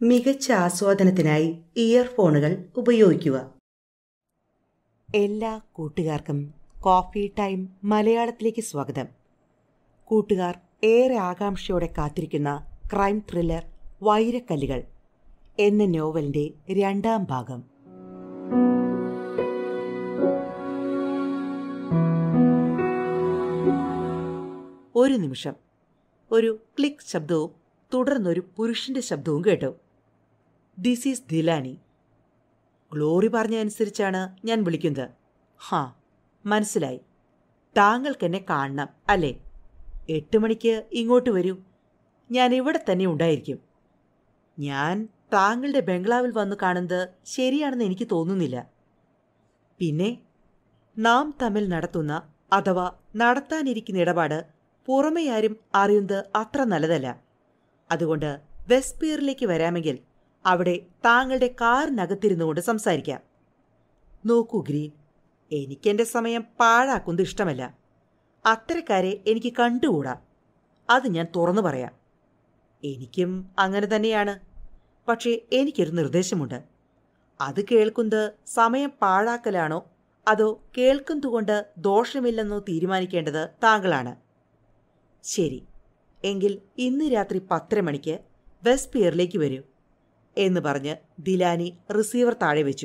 മികച്ച ആസ്വാദനത്തിനായി ഇയർഫോണുകൾ ഉപയോഗിക്കുക എല്ലാ കൂട്ടുകാർക്കും കോഫി ടൈം മലയാളത്തിലേക്ക് സ്വാഗതം കൂട്ടുകാർ ഏറെ ആകാംക്ഷയോടെ കാത്തിരിക്കുന്ന ക്രൈം ത്രില്ലർ വൈരക്കല്ലുകൾ എന്ന നോവലിന്റെ രണ്ടാം ഭാഗം ഒരു നിമിഷം ഒരു ക്ലിക്ക് ശബ്ദവും തുടർന്നൊരു പുരുഷന്റെ ശബ്ദവും കേട്ടു ദിസ് ഈസ് ദിലാനി ഗ്ലോറി പറഞ്ഞ അനുസരിച്ചാണ് ഞാൻ വിളിക്കുന്നത് ഹാ മനസ്സിലായി താങ്കൾക്ക് എന്നെ കാണണം അല്ലേ എട്ട് മണിക്ക് ഇങ്ങോട്ട് വരൂ ഞാൻ ഇവിടെ തന്നെ ഉണ്ടായിരിക്കും ഞാൻ താങ്കളുടെ ബംഗ്ലാവിൽ വന്ന് കാണുന്നത് ശരിയാണെന്ന് എനിക്ക് തോന്നുന്നില്ല പിന്നെ നാം തമ്മിൽ നടത്തുന്ന അഥവാ നടത്താനിരിക്കുന്ന ഇടപാട് പുറമെ ആരും അറിയുന്നത് അത്ര നല്ലതല്ല അതുകൊണ്ട് വെസ്പിയറിലേക്ക് വരാമെങ്കിൽ അവിടെ താങ്കളുടെ കാറിനകത്തിരുന്നു കൊണ്ട് സംസാരിക്കാം നോക്കൂ ഗ്രീൻ എനിക്കെൻ്റെ സമയം പാഴാക്കുന്നത് ഇഷ്ടമല്ല അത്തരക്കാരെ എനിക്ക് കണ്ടുകൂടാ അത് ഞാൻ തുറന്നു പറയാം എനിക്കും അങ്ങനെ തന്നെയാണ് പക്ഷേ എനിക്കൊരു നിർദ്ദേശമുണ്ട് അത് കേൾക്കുന്നത് സമയം പാഴാക്കലാണോ അതോ കേൾക്കുന്നതുകൊണ്ട് ദോഷമില്ലെന്നോ തീരുമാനിക്കേണ്ടത് താങ്കളാണ് ശരി എങ്കിൽ ഇന്ന് രാത്രി പത്തര മണിക്ക് വെസ്പിയറിലേക്ക് വരൂ എന്ന് പറഞ്ഞ് ദിലാനി റിസീവർ താഴെ വെച്ചു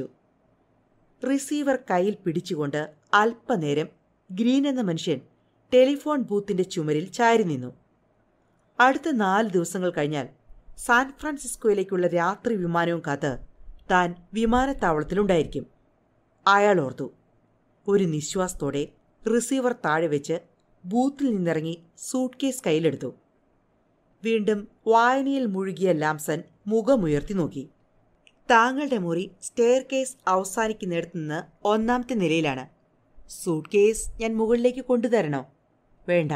റിസീവർ കയ്യിൽ പിടിച്ചുകൊണ്ട് അല്പനേരം ഗ്രീൻ എന്ന മനുഷ്യൻ ടെലിഫോൺ ബൂത്തിന്റെ ചുമരിൽ ചാരി നിന്നു അടുത്ത നാല് ദിവസങ്ങൾ കഴിഞ്ഞാൽ സാൻ ഫ്രാൻസിസ്കോയിലേക്കുള്ള രാത്രി വിമാനവും കാത്ത് താൻ വിമാനത്താവളത്തിലുണ്ടായിരിക്കും അയാൾ ഓർത്തു ഒരു നിശ്വാസത്തോടെ റിസീവർ താഴെ വെച്ച് ബൂത്തിൽ നിന്നിറങ്ങി സൂട്ട് കേസ് കയ്യിലെടുത്തു വീണ്ടും വായനയിൽ മുഴുകിയ ലാംസൺ മുഖമുയർത്തി നോക്കി താങ്കളുടെ മുറി സ്റ്റെയർ കേസ് അവസാനിക്കുന്നിടത്ത് നിന്ന് ഒന്നാമത്തെ നിലയിലാണ് സൂട്ട് കേസ് ഞാൻ മുകളിലേക്ക് കൊണ്ടുതരണോ വേണ്ട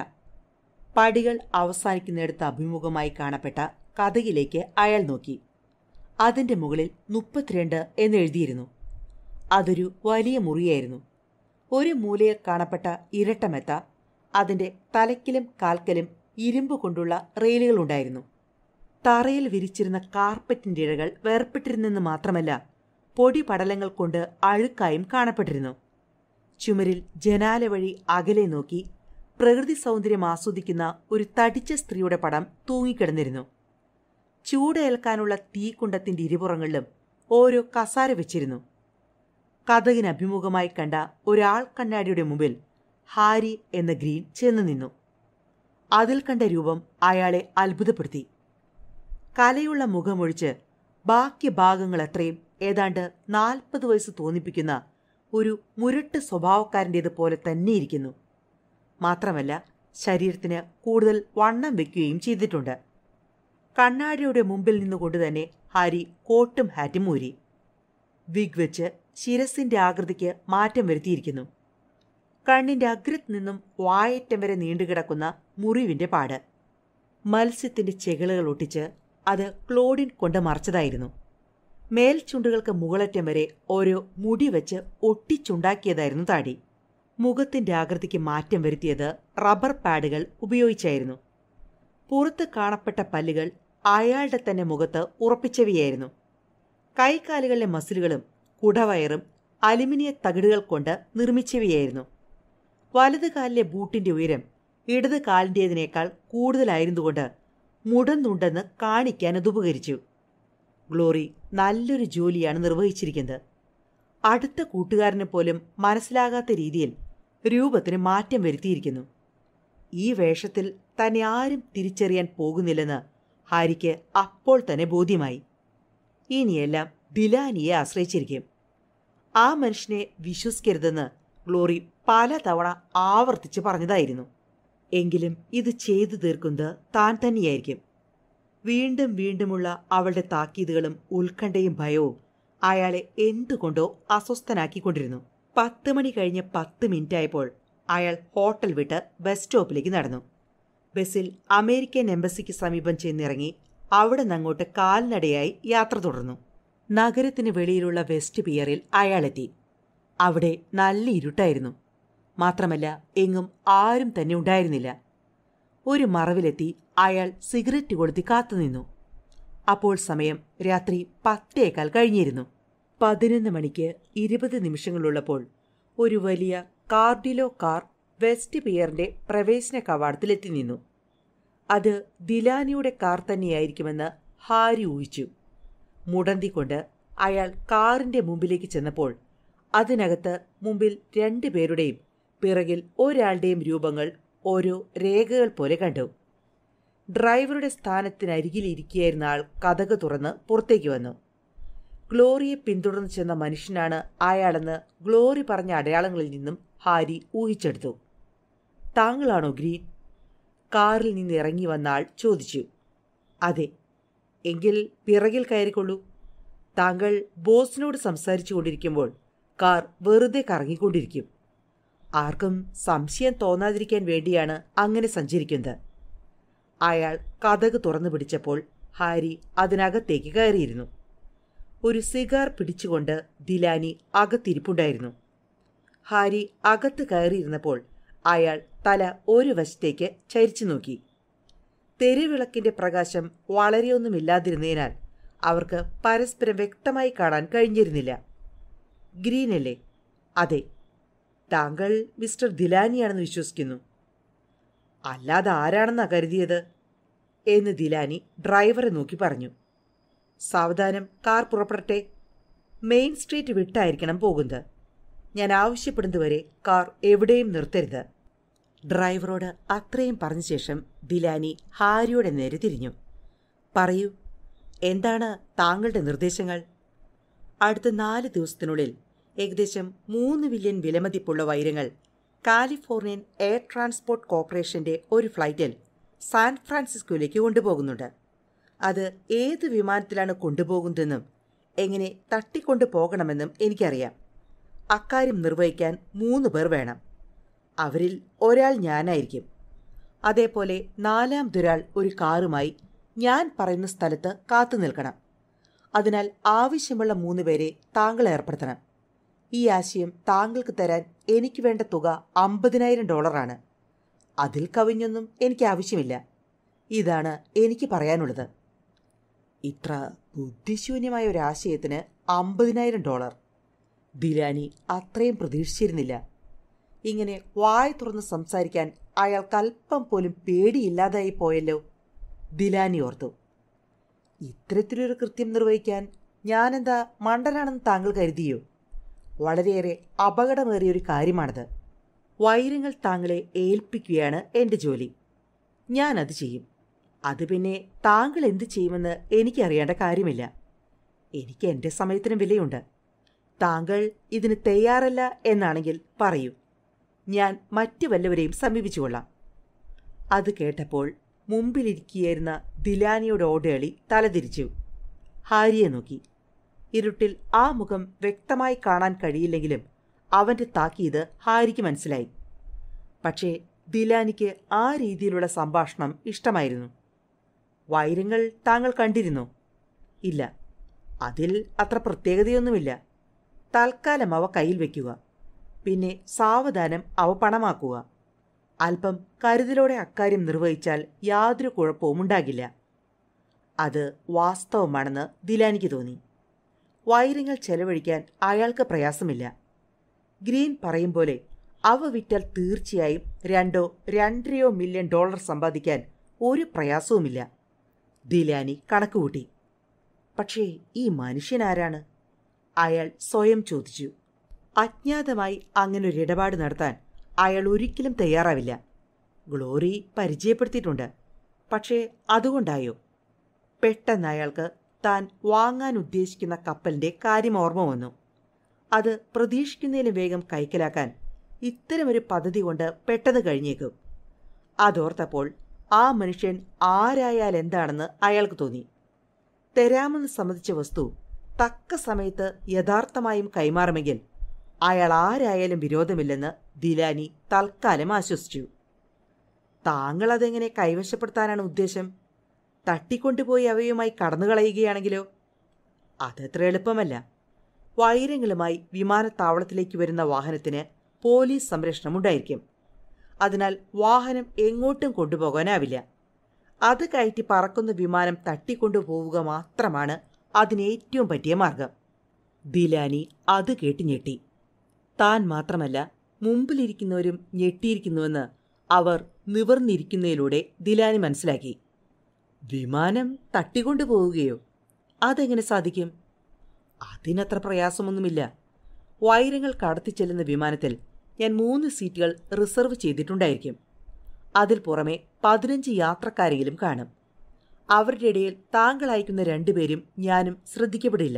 പടികൾ അവസാനിക്കുന്നിടത്ത് അഭിമുഖമായി കാണപ്പെട്ട കഥകിലേക്ക് അയാൾ നോക്കി അതിന്റെ മുകളിൽ മുപ്പത്തിരണ്ട് എന്നെഴുതിയിരുന്നു അതൊരു വലിയ മുറിയായിരുന്നു ഒരു മൂലയിൽ കാണപ്പെട്ട ഇരട്ടമെത്ത അതിന്റെ തലക്കിലും കാൽക്കലും ഇരുമ്പ് കൊണ്ടുള്ള റെയിലുകളുണ്ടായിരുന്നു തറയിൽ വിരിച്ചിരുന്ന കാർപ്പറ്റിന്റെ ഇഴകൾ വേർപ്പെട്ടിരുന്നെന്ന് മാത്രമല്ല പൊടി പടലങ്ങൾ കൊണ്ട് അഴുക്കായും കാണപ്പെട്ടിരുന്നു ചുമരിൽ ജനാല വഴി അകലെ നോക്കി പ്രകൃതി സൗന്ദര്യം ആസ്വദിക്കുന്ന ഒരു തടിച്ച സ്ത്രീയുടെ പടം തൂങ്ങിക്കിടന്നിരുന്നു ചൂടേൽക്കാനുള്ള തീക്കുണ്ടത്തിന്റെ ഇരുപുറങ്ങളിലും ഓരോ കസാര വെച്ചിരുന്നു കഥകിന് അഭിമുഖമായി കണ്ട ഒരാൾ കണ്ണാടിയുടെ മുമ്പിൽ ഹാരി എന്ന ഗ്രീൻ ചെന്നു നിന്നു അതിൽ കണ്ട രൂപം അയാളെ അത്ഭുതപ്പെടുത്തി കലയുള്ള മുഖമൊഴിച്ച് ബാക്കി ഭാഗങ്ങൾ അത്രയും ഏതാണ്ട് നാൽപ്പത് വയസ്സ് തോന്നിപ്പിക്കുന്ന ഒരു മുരട്ട് സ്വഭാവക്കാരൻ്റേത് പോലെ തന്നെയിരിക്കുന്നു മാത്രമല്ല ശരീരത്തിന് കൂടുതൽ വണ്ണം വെക്കുകയും ചെയ്തിട്ടുണ്ട് കണ്ണാടിയുടെ മുമ്പിൽ നിന്നുകൊണ്ട് തന്നെ ഹാരി കോട്ടും ഹാറ്റും ഊരി വിഗ് വെച്ച് ശിരസിന്റെ ആകൃതിക്ക് മാറ്റം വരുത്തിയിരിക്കുന്നു കണ്ണിന്റെ അഗ്രത്ത് നിന്നും വായറ്റം വരെ നീണ്ടുകിടക്കുന്ന മുറിവിന്റെ പാട് മത്സ്യത്തിന്റെ ചെകിളുകൾ ഒട്ടിച്ച് അത് ക്ലോഡിൻ കൊണ്ട് മറച്ചതായിരുന്നു മേൽചുണ്ടുകൾക്ക് മുകളറ്റം വരെ ഓരോ മുടി വെച്ച് ഒട്ടിച്ചുണ്ടാക്കിയതായിരുന്നു താടി മുഖത്തിന്റെ ആകൃതിക്ക് മാറ്റം വരുത്തിയത് റബ്ബർ പാഡുകൾ ഉപയോഗിച്ചായിരുന്നു പുറത്ത് കാണപ്പെട്ട പല്ലുകൾ അയാളുടെ തന്നെ മുഖത്ത് ഉറപ്പിച്ചവയായിരുന്നു കൈകാലുകളിലെ മസിലുകളും കുടവയറും അലുമിനിയ തകിടുകൾ കൊണ്ട് നിർമ്മിച്ചവയായിരുന്നു വലത് കാലിലെ ബൂട്ടിന്റെ ഉയരം ഇടത് കാലിൻ്റേതിനേക്കാൾ കൂടുതലായിരുന്നുകൊണ്ട് മുടന്നുണ്ടെന്ന് കാണിക്കാൻ അത് ഉപകരിച്ചു ഗ്ലോറി നല്ലൊരു ജോലിയാണ് നിർവഹിച്ചിരിക്കുന്നത് അടുത്ത കൂട്ടുകാരനെ പോലും മനസ്സിലാകാത്ത രീതിയിൽ രൂപത്തിന് മാറ്റം വരുത്തിയിരിക്കുന്നു ഈ വേഷത്തിൽ തന്നെ ആരും തിരിച്ചറിയാൻ പോകുന്നില്ലെന്ന് ഹാരിക്ക് അപ്പോൾ തന്നെ ബോധ്യമായി ഇനിയെല്ലാം ദിലാനിയെ ആശ്രയിച്ചിരിക്കും ആ മനുഷ്യനെ വിശ്വസിക്കരുതെന്ന് ഗ്ലോറി പലതവണ ആവർത്തിച്ച് പറഞ്ഞതായിരുന്നു എങ്കിലും ഇത് ചെയ്തു തീർക്കുന്നത് താൻ തന്നെയായിരിക്കും വീണ്ടും വീണ്ടുമുള്ള അവളുടെ താക്കീതുകളും ഉത്കണ്ഠയും ഭയവും അയാളെ എന്തുകൊണ്ടോ അസ്വസ്ഥനാക്കിക്കൊണ്ടിരുന്നു പത്ത് മണി കഴിഞ്ഞ് പത്ത് മിനിറ്റായപ്പോൾ അയാൾ ഹോട്ടൽ വിട്ട് ബസ് സ്റ്റോപ്പിലേക്ക് നടന്നു ബസ്സിൽ അമേരിക്കൻ എംബസിക്ക് സമീപം ചെന്നിറങ്ങി അവിടെ നിന്നങ്ങോട്ട് കാൽനടയായി യാത്ര തുടർന്നു നഗരത്തിന് വെളിയിലുള്ള വെസ്റ്റ് പിയറിൽ അയാളെത്തി അവിടെ നല്ല ഇരുട്ടായിരുന്നു മാത്രമല്ല എങ്ങും ആരും തന്നെ ഉണ്ടായിരുന്നില്ല ഒരു മറവിലെത്തി അയാൾ സിഗരറ്റ് കൊളുത്തി കാത്തുനിന്നു അപ്പോൾ സമയം രാത്രി പത്തേക്കാൽ കഴിഞ്ഞിരുന്നു പതിനൊന്ന് മണിക്ക് ഇരുപത് നിമിഷങ്ങളുള്ളപ്പോൾ ഒരു വലിയ കാർഡിലോ കാർ വെസ്റ്റ് പിയറിന്റെ പ്രവേശന കവാടത്തിലെത്തി നിന്നു അത് ദിലാനിയുടെ കാർ തന്നെയായിരിക്കുമെന്ന് ഹാരി ഊഹിച്ചു മുടന്തിക്കൊണ്ട് അയാൾ കാറിന്റെ മുമ്പിലേക്ക് ചെന്നപ്പോൾ അതിനകത്ത് മുമ്പിൽ രണ്ടുപേരുടെയും പിറകിൽ ഒരാളുടെയും രൂപങ്ങൾ ഓരോ രേഖകൾ പോലെ കണ്ടു ഡ്രൈവറുടെ സ്ഥാനത്തിനരികിൽ ഇരിക്കുകയായിരുന്ന ആൾ കഥക് തുറന്ന് പുറത്തേക്ക് വന്നു ഗ്ലോറിയെ പിന്തുടർന്ന് ചെന്ന മനുഷ്യനാണ് അയാളെന്ന് ഗ്ലോറി പറഞ്ഞ അടയാളങ്ങളിൽ നിന്നും ഹാരി ഊഹിച്ചെടുത്തു താങ്കളാണോ ഗ്രീൻ കാറിൽ നിന്ന് ഇറങ്ങി വന്ന ആൾ ചോദിച്ചു അതെ എങ്കിൽ പിറകിൽ കയറിക്കൊള്ളൂ താങ്കൾ ബോസിനോട് സംസാരിച്ചു കൊണ്ടിരിക്കുമ്പോൾ കാർ വെറുതെ കറങ്ങിക്കൊണ്ടിരിക്കും ആർക്കും സംശയം തോന്നാതിരിക്കാൻ വേണ്ടിയാണ് അങ്ങനെ സഞ്ചരിക്കുന്നത് അയാൾ കഥക് തുറന്നു പിടിച്ചപ്പോൾ ഹാരി അതിനകത്തേക്ക് കയറിയിരുന്നു ഒരു സിഗാർ പിടിച്ചുകൊണ്ട് ദിലാനി അകത്തിരിപ്പുണ്ടായിരുന്നു ഹാരി അകത്ത് കയറിയിരുന്നപ്പോൾ അയാൾ തല ഒരു വശത്തേക്ക് ചരിച്ചു നോക്കി തെരുവിളക്കിന്റെ പ്രകാശം വളരെയൊന്നുമില്ലാതിരുന്നതിനാൽ അവർക്ക് പരസ്പരം വ്യക്തമായി കാണാൻ കഴിഞ്ഞിരുന്നില്ല ഗ്രീനല്ലേ അതെ താങ്കൾ മിസ്റ്റർ ദിലാനിയാണെന്ന് വിശ്വസിക്കുന്നു അല്ലാതെ ആരാണെന്നാ കരുതിയത് എന്ന് ദിലാനി ഡ്രൈവറെ നോക്കി പറഞ്ഞു സാവധാനം കാർ പുറപ്പെടട്ടെ മെയിൻ സ്ട്രീറ്റ് വിട്ടായിരിക്കണം പോകുന്നത് ഞാൻ ആവശ്യപ്പെടുന്നതുവരെ കാർ എവിടെയും നിർത്തരുത് ഡ്രൈവറോട് അത്രയും പറഞ്ഞ ശേഷം ദിലാനി ഹാരിയുടെ നേരെ തിരിഞ്ഞു പറയൂ എന്താണ് താങ്കളുടെ നിർദ്ദേശങ്ങൾ അടുത്ത നാല് ദിവസത്തിനുള്ളിൽ ഏകദേശം മൂന്ന് ബില്യൺ വിലമതിപ്പുള്ള വൈരങ്ങൾ കാലിഫോർണിയൻ എയർ ട്രാൻസ്പോർട്ട് കോർപ്പറേഷന്റെ ഒരു ഫ്ലൈറ്റിൽ സാൻ ഫ്രാൻസിസ്കോയിലേക്ക് കൊണ്ടുപോകുന്നുണ്ട് അത് ഏത് വിമാനത്തിലാണ് കൊണ്ടുപോകുന്നതെന്നും എങ്ങനെ തട്ടിക്കൊണ്ടു പോകണമെന്നും എനിക്കറിയാം അക്കാര്യം നിർവഹിക്കാൻ മൂന്ന് പേർ വേണം അവരിൽ ഒരാൾ ഞാനായിരിക്കും അതേപോലെ നാലാമതൊരാൾ ഒരു കാറുമായി ഞാൻ പറയുന്ന സ്ഥലത്ത് കാത്തു നിൽക്കണം അതിനാൽ ആവശ്യമുള്ള മൂന്ന് പേരെ താങ്കൾ ഏർപ്പെടുത്തണം ഈ ആശയം താങ്കൾക്ക് തരാൻ എനിക്ക് വേണ്ട തുക അമ്പതിനായിരം ഡോളറാണ് അതിൽ കവിഞ്ഞൊന്നും എനിക്ക് ആവശ്യമില്ല ഇതാണ് എനിക്ക് പറയാനുള്ളത് ഇത്ര ബുദ്ധിശൂന്യമായ ഒരു ആശയത്തിന് അമ്പതിനായിരം ഡോളർ ദിലാനി അത്രയും പ്രതീക്ഷിച്ചിരുന്നില്ല ഇങ്ങനെ വായ തുറന്ന് സംസാരിക്കാൻ അയാൾക്ക് അല്പം പോലും പേടിയില്ലാതായി പോയല്ലോ ദിലാനി ഓർത്തു ഇത്തരത്തിലൊരു കൃത്യം നിർവഹിക്കാൻ ഞാനെന്താ മണ്ടനാണെന്ന് താങ്കൾ കരുതിയോ വളരെയേറെ അപകടമേറിയൊരു കാര്യമാണത് വൈരങ്ങൾ താങ്കളെ ഏൽപ്പിക്കുകയാണ് എൻ്റെ ജോലി ഞാനത് ചെയ്യും അത് പിന്നെ താങ്കൾ എന്ത് ചെയ്യുമെന്ന് എനിക്കറിയേണ്ട കാര്യമില്ല എനിക്ക് എൻ്റെ സമയത്തിനും വിലയുണ്ട് താങ്കൾ ഇതിന് തയ്യാറല്ല എന്നാണെങ്കിൽ പറയൂ ഞാൻ മറ്റു വല്ലവരെയും സമീപിച്ചുകൊള്ളാം അത് കേട്ടപ്പോൾ മുമ്പിലിരിക്കുകയായിരുന്ന ദിലാനിയുടെ ഓടേളി തലതിരിച്ചു ഹാരിയെ നോക്കി ഇരുട്ടിൽ ആ മുഖം വ്യക്തമായി കാണാൻ കഴിയില്ലെങ്കിലും അവന്റെ താക്കീത് ഹാരിക്ക് മനസ്സിലായി പക്ഷേ ദിലാനിക്ക് ആ രീതിയിലുള്ള സംഭാഷണം ഇഷ്ടമായിരുന്നു വൈരങ്ങൾ താങ്കൾ കണ്ടിരുന്നോ ഇല്ല അതിൽ അത്ര പ്രത്യേകതയൊന്നുമില്ല തൽക്കാലം അവ കയ്യിൽ വയ്ക്കുക പിന്നെ സാവധാനം അവ പണമാക്കുക അല്പം കരുതലോടെ അക്കാര്യം നിർവഹിച്ചാൽ യാതൊരു കുഴപ്പവും ഉണ്ടാകില്ല അത് വാസ്തവമാണെന്ന് ദിലാനിക്ക് തോന്നി വൈരങ്ങൾ ചെലവഴിക്കാൻ അയാൾക്ക് പ്രയാസമില്ല ഗ്രീൻ പറയും പോലെ അവ വിറ്റാൽ തീർച്ചയായും രണ്ടോ രണ്ടരയോ മില്യൺ ഡോളർ സമ്പാദിക്കാൻ ഒരു പ്രയാസവുമില്ല ദിലാനി കണക്കുകൂട്ടി പക്ഷേ ഈ മനുഷ്യനാരാണ് അയാൾ സ്വയം ചോദിച്ചു അജ്ഞാതമായി അങ്ങനൊരു ഇടപാട് നടത്താൻ അയാൾ ഒരിക്കലും തയ്യാറാവില്ല ഗ്ലോറി പരിചയപ്പെടുത്തിയിട്ടുണ്ട് പക്ഷേ അതുകൊണ്ടായോ പെട്ടെന്ന് അയാൾക്ക് താൻ വാങ്ങാൻ ഉദ്ദേശിക്കുന്ന കപ്പലിന്റെ കാര്യം ഓർമ്മ വന്നു അത് പ്രതീക്ഷിക്കുന്നതിലും വേഗം കൈക്കലാക്കാൻ ഇത്തരമൊരു പദ്ധതി കൊണ്ട് പെട്ടെന്ന് കഴിഞ്ഞേക്കും അതോർത്തപ്പോൾ ആ മനുഷ്യൻ ആരായാൽ എന്താണെന്ന് അയാൾക്ക് തോന്നി തരാമെന്ന് സമ്മതിച്ച വസ്തു തക്ക സമയത്ത് യഥാർത്ഥമായും കൈമാറുമെങ്കിൽ അയാൾ ആരായാലും വിരോധമില്ലെന്ന് ദിലാനി തൽക്കാലം ആശ്വസിച്ചു താങ്കൾ അതെങ്ങനെ കൈവശപ്പെടുത്താനാണ് ഉദ്ദേശം തട്ടിക്കൊണ്ടുപോയി അവയുമായി കടന്നുകളയുകയാണെങ്കിലോ അതത്ര എളുപ്പമല്ല വൈരങ്ങളുമായി വിമാനത്താവളത്തിലേക്ക് വരുന്ന വാഹനത്തിന് പോലീസ് സംരക്ഷണം ഉണ്ടായിരിക്കും അതിനാൽ വാഹനം എങ്ങോട്ടും കൊണ്ടുപോകാനാവില്ല അത് കയറ്റി പറക്കുന്ന വിമാനം തട്ടിക്കൊണ്ടുപോവുക മാത്രമാണ് അതിനേറ്റവും പറ്റിയ മാർഗം ദിലാനി അത് കേട്ട് ഞെട്ടി താൻ മാത്രമല്ല മുമ്പിലിരിക്കുന്നവരും ഞെട്ടിയിരിക്കുന്നുവെന്ന് അവർ നിവർന്നിരിക്കുന്നതിലൂടെ ദിലാനി മനസ്സിലാക്കി വിമാനം തട്ടിക്കൊണ്ടുപോവുകയോ അതെങ്ങനെ സാധിക്കും അതിനത്ര പ്രയാസമൊന്നുമില്ല വൈരങ്ങൾ കടത്തിച്ചെല്ലുന്ന വിമാനത്തിൽ ഞാൻ മൂന്ന് സീറ്റുകൾ റിസർവ് ചെയ്തിട്ടുണ്ടായിരിക്കും അതിൽ പുറമെ പതിനഞ്ച് യാത്രക്കാരെങ്കിലും കാണും അവരുടെ ഇടയിൽ താങ്കൾ അയക്കുന്ന രണ്ടുപേരും ഞാനും ശ്രദ്ധിക്കപ്പെടില്ല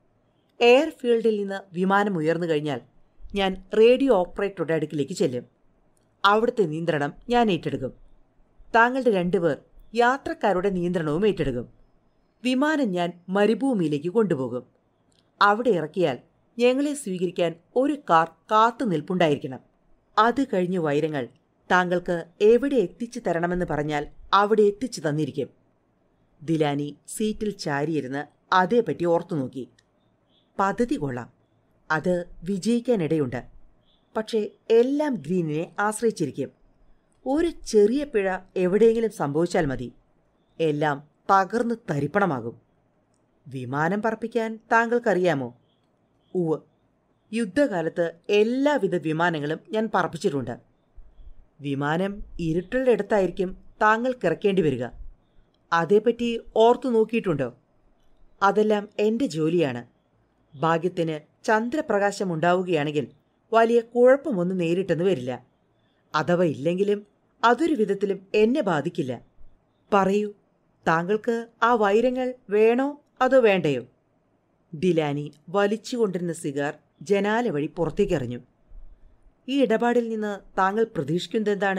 എയർഫീൽഡിൽ നിന്ന് വിമാനം ഉയർന്നു കഴിഞ്ഞാൽ ഞാൻ റേഡിയോ ഓപ്പറേറ്ററുടെ അടുക്കിലേക്ക് ചെല്ലും അവിടുത്തെ നിയന്ത്രണം ഞാൻ ഏറ്റെടുക്കും താങ്കളുടെ രണ്ടുപേർ യാത്രക്കാരുടെ നിയന്ത്രണവും ഏറ്റെടുക്കും വിമാനം ഞാൻ മരുഭൂമിയിലേക്ക് കൊണ്ടുപോകും അവിടെ ഇറക്കിയാൽ ഞങ്ങളെ സ്വീകരിക്കാൻ ഒരു കാർ കാത്തു നിൽപ്പുണ്ടായിരിക്കണം അത് കഴിഞ്ഞ് വൈരങ്ങൾ താങ്കൾക്ക് എവിടെ എത്തിച്ചു തരണമെന്ന് പറഞ്ഞാൽ അവിടെ എത്തിച്ചു തന്നിരിക്കും ദിലാനി സീറ്റിൽ ചാരിയിരുന്ന് അതേപറ്റി ഓർത്തു നോക്കി പദ്ധതി കൊള്ളാം അത് വിജയിക്കാനിടയുണ്ട് പക്ഷേ എല്ലാം ഗ്രീനിനെ ആശ്രയിച്ചിരിക്കും ഒരു ചെറിയ പിഴ എവിടെയെങ്കിലും സംഭവിച്ചാൽ മതി എല്ലാം തകർന്ന് തരിപ്പണമാകും വിമാനം പറപ്പിക്കാൻ താങ്കൾക്കറിയാമോ ഉവ് യുദ്ധകാലത്ത് എല്ലാവിധ വിമാനങ്ങളും ഞാൻ പറപ്പിച്ചിട്ടുണ്ട് വിമാനം ഇരുട്ടുള്ള ഇടത്തായിരിക്കും താങ്കൾക്ക് ഇറക്കേണ്ടി വരിക അതേപ്പറ്റി ഓർത്തു നോക്കിയിട്ടുണ്ടോ അതെല്ലാം എൻ്റെ ജോലിയാണ് ഭാഗ്യത്തിന് ചന്ദ്രപ്രകാശം ഉണ്ടാവുകയാണെങ്കിൽ വലിയ കുഴപ്പമൊന്നും നേരിട്ടെന്ന് വരില്ല അഥവാ ഇല്ലെങ്കിലും അതൊരു വിധത്തിലും എന്നെ ബാധിക്കില്ല പറയൂ താങ്കൾക്ക് ആ വൈരങ്ങൾ വേണോ അതോ വേണ്ടയോ ഡിലാനി വലിച്ചുകൊണ്ടിരുന്ന സിഗാർ ജനാല വഴി പുറത്തേക്കെറിഞ്ഞു ഈ ഇടപാടിൽ നിന്ന് താങ്കൾ പ്രതീക്ഷിക്കുന്നത് എന്താണ്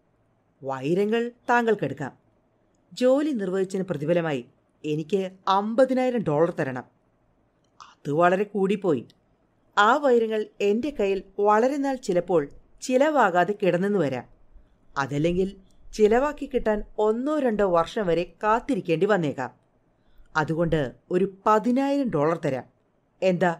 വൈരങ്ങൾ താങ്കൾക്കെടുക്കാം ജോലി നിർവഹിച്ചതിന് പ്രതിഫലമായി എനിക്ക് അമ്പതിനായിരം ഡോളർ തരണം അത് വളരെ കൂടിപ്പോയി ആ വൈരങ്ങൾ എൻ്റെ കയ്യിൽ വളരെ നാൾ ചിലപ്പോൾ ചിലവാകാതെ കിടന്നെന്ന് വരാം അതല്ലെങ്കിൽ ചിലവാക്കി കിട്ടാൻ ഒന്നോ രണ്ടോ വർഷം വരെ കാത്തിരിക്കേണ്ടി വന്നേക്കാം അതുകൊണ്ട് ഒരു പതിനായിരം ഡോളർ തരാം എന്താ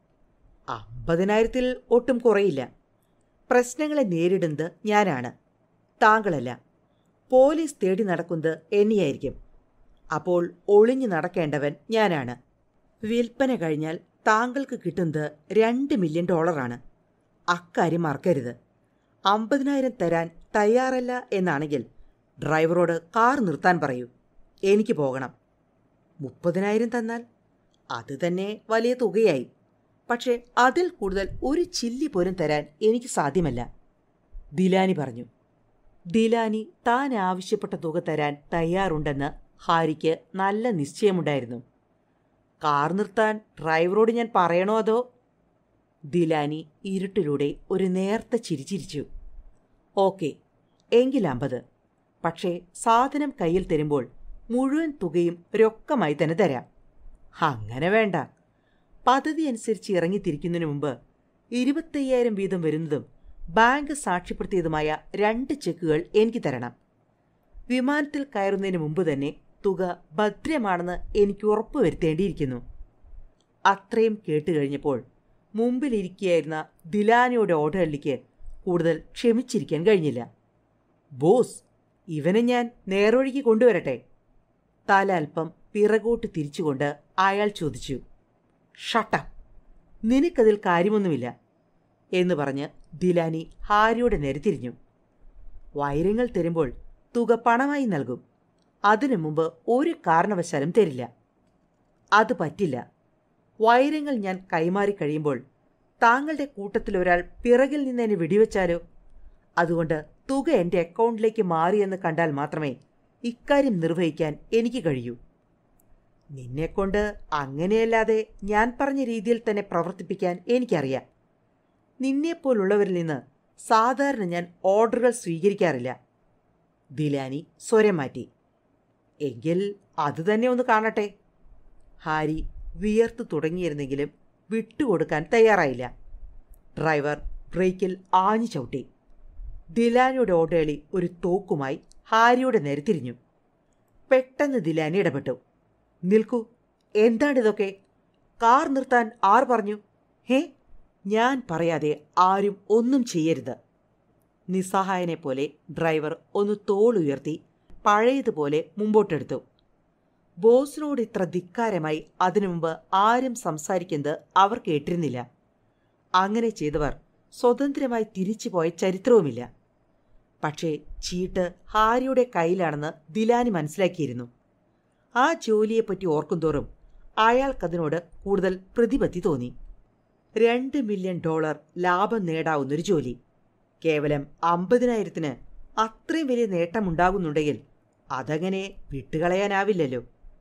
അമ്പതിനായിരത്തിൽ ഒട്ടും കുറയില്ല പ്രശ്നങ്ങളെ നേരിടുന്നത് ഞാനാണ് താങ്കളല്ല പോലീസ് തേടി നടക്കുന്നത് എന്നെയായിരിക്കും അപ്പോൾ ഒളിഞ്ഞു നടക്കേണ്ടവൻ ഞാനാണ് വിൽപ്പന കഴിഞ്ഞാൽ താങ്കൾക്ക് കിട്ടുന്നത് രണ്ട് മില്യൺ ഡോളറാണ് അക്കാര്യം മറക്കരുത് അമ്പതിനായിരം തരാൻ തയ്യാറല്ല എന്നാണെങ്കിൽ ഡ്രൈവറോട് കാർ നിർത്താൻ പറയൂ എനിക്ക് പോകണം മുപ്പതിനായിരം തന്നാൽ അത് തന്നെ വലിയ തുകയായി പക്ഷേ അതിൽ കൂടുതൽ ഒരു ചില്ലി പോലും തരാൻ എനിക്ക് സാധ്യമല്ല ദിലാനി പറഞ്ഞു ദിലാനി താൻ ആവശ്യപ്പെട്ട തുക തരാൻ തയ്യാറുണ്ടെന്ന് ഹാരിക്ക് നല്ല നിശ്ചയമുണ്ടായിരുന്നു കാർ നിർത്താൻ ഡ്രൈവറോട് ഞാൻ പറയണോ അതോ ദിലാനി ഇരുട്ടിലൂടെ ഒരു നേർത്ത ചിരിച്ചിരിച്ചു ഓക്കെ എങ്കിൽ അമ്പത് പക്ഷേ സാധനം കയ്യിൽ തരുമ്പോൾ മുഴുവൻ തുകയും രൊക്കമായി തന്നെ തരാം അങ്ങനെ വേണ്ട പദ്ധതി അനുസരിച്ച് ഇറങ്ങിത്തിരിക്കുന്നതിന് മുമ്പ് ഇരുപത്തയ്യായിരം വീതം വരുന്നതും ബാങ്ക് സാക്ഷ്യപ്പെടുത്തിയതുമായ രണ്ട് ചെക്കുകൾ എനിക്ക് തരണം വിമാനത്തിൽ കയറുന്നതിന് മുമ്പ് തന്നെ തുക ഭദ്രമാണെന്ന് എനിക്ക് ഉറപ്പുവരുത്തേണ്ടിയിരിക്കുന്നു അത്രയും കേട്ടുകഴിഞ്ഞപ്പോൾ മുമ്പിലിരിക്കുകയായിരുന്ന ദിലാനയുടെ ഓടഹള്ളിക്ക് കൂടുതൽ ക്ഷമിച്ചിരിക്കാൻ കഴിഞ്ഞില്ല ബോസ് ഇവനെ ഞാൻ നേർവഴിക്ക് കൊണ്ടുവരട്ടെ തല അല്പം പിറകോട്ട് തിരിച്ചുകൊണ്ട് അയാൾ ചോദിച്ചു ഷട്ട നിനക്കതിൽ കാര്യമൊന്നുമില്ല എന്ന് പറഞ്ഞ് ദിലാനി ഹാരിയുടെ നേരെ തിരിഞ്ഞു വൈരങ്ങൾ തരുമ്പോൾ തുക പണമായി നൽകും അതിനു മുമ്പ് ഒരു കാരണവശാലും തരില്ല അത് പറ്റില്ല വൈരങ്ങൾ ഞാൻ കൈമാറി കഴിയുമ്പോൾ താങ്കളുടെ കൂട്ടത്തിൽ ഒരാൾ പിറകിൽ നിന്ന് എന്നെ വെടിവെച്ചാലോ അതുകൊണ്ട് തുക എൻ്റെ അക്കൗണ്ടിലേക്ക് മാറിയെന്ന് കണ്ടാൽ മാത്രമേ ഇക്കാര്യം നിർവഹിക്കാൻ എനിക്ക് കഴിയൂ നിന്നെക്കൊണ്ട് അങ്ങനെയല്ലാതെ ഞാൻ പറഞ്ഞ രീതിയിൽ തന്നെ പ്രവർത്തിപ്പിക്കാൻ എനിക്കറിയാം നിന്നെപ്പോലുള്ളവരിൽ നിന്ന് സാധാരണ ഞാൻ ഓർഡറുകൾ സ്വീകരിക്കാറില്ല ദിലാനി സ്വരം മാറ്റി എങ്കിൽ അത് തന്നെ ഒന്ന് കാണട്ടെ ഹാരി വിയർത്തു തുടങ്ങിയിരുന്നെങ്കിലും വിട്ടുകൊടുക്കാൻ തയ്യാറായില്ല ഡ്രൈവർ ബ്രേക്കിൽ ആഞ്ഞു ചവിട്ടി ദിലാനിയുടെ ഓടേളി ഒരു തോക്കുമായി ഹാരിയുടെ നേരെ തിരിഞ്ഞു പെട്ടെന്ന് ദിലാനി ഇടപെട്ടു നിൽക്കൂ എന്താണിതൊക്കെ കാർ നിർത്താൻ ആർ പറഞ്ഞു ഹേ ഞാൻ പറയാതെ ആരും ഒന്നും ചെയ്യരുത് നിസ്സഹായനെ പോലെ ഡ്രൈവർ ഒന്ന് തോളുയർത്തി പഴയതുപോലെ മുമ്പോട്ടെടുത്തു ബോസിനോട് ഇത്ര ധിക്കാരമായി അതിനു മുമ്പ് ആരും സംസാരിക്കുന്നത് അവർ കേട്ടിരുന്നില്ല അങ്ങനെ ചെയ്തവർ സ്വതന്ത്രമായി തിരിച്ചുപോയ ചരിത്രവുമില്ല പക്ഷേ ചീട്ട് ഹാരിയുടെ കയ്യിലാണെന്ന് ദിലാനി മനസ്സിലാക്കിയിരുന്നു ആ ജോലിയെപ്പറ്റി ഓർക്കുന്തോറും അയാൾക്കതിനോട് കൂടുതൽ പ്രതിപത്തി തോന്നി രണ്ട് മില്യൺ ഡോളർ ലാഭം നേടാവുന്നൊരു ജോലി കേവലം അമ്പതിനായിരത്തിന് അത്രയും വലിയ നേട്ടമുണ്ടാകുന്നുണ്ടെങ്കിൽ അതങ്ങനെ വിട്ടുകളയാനാവില്ലല്ലോ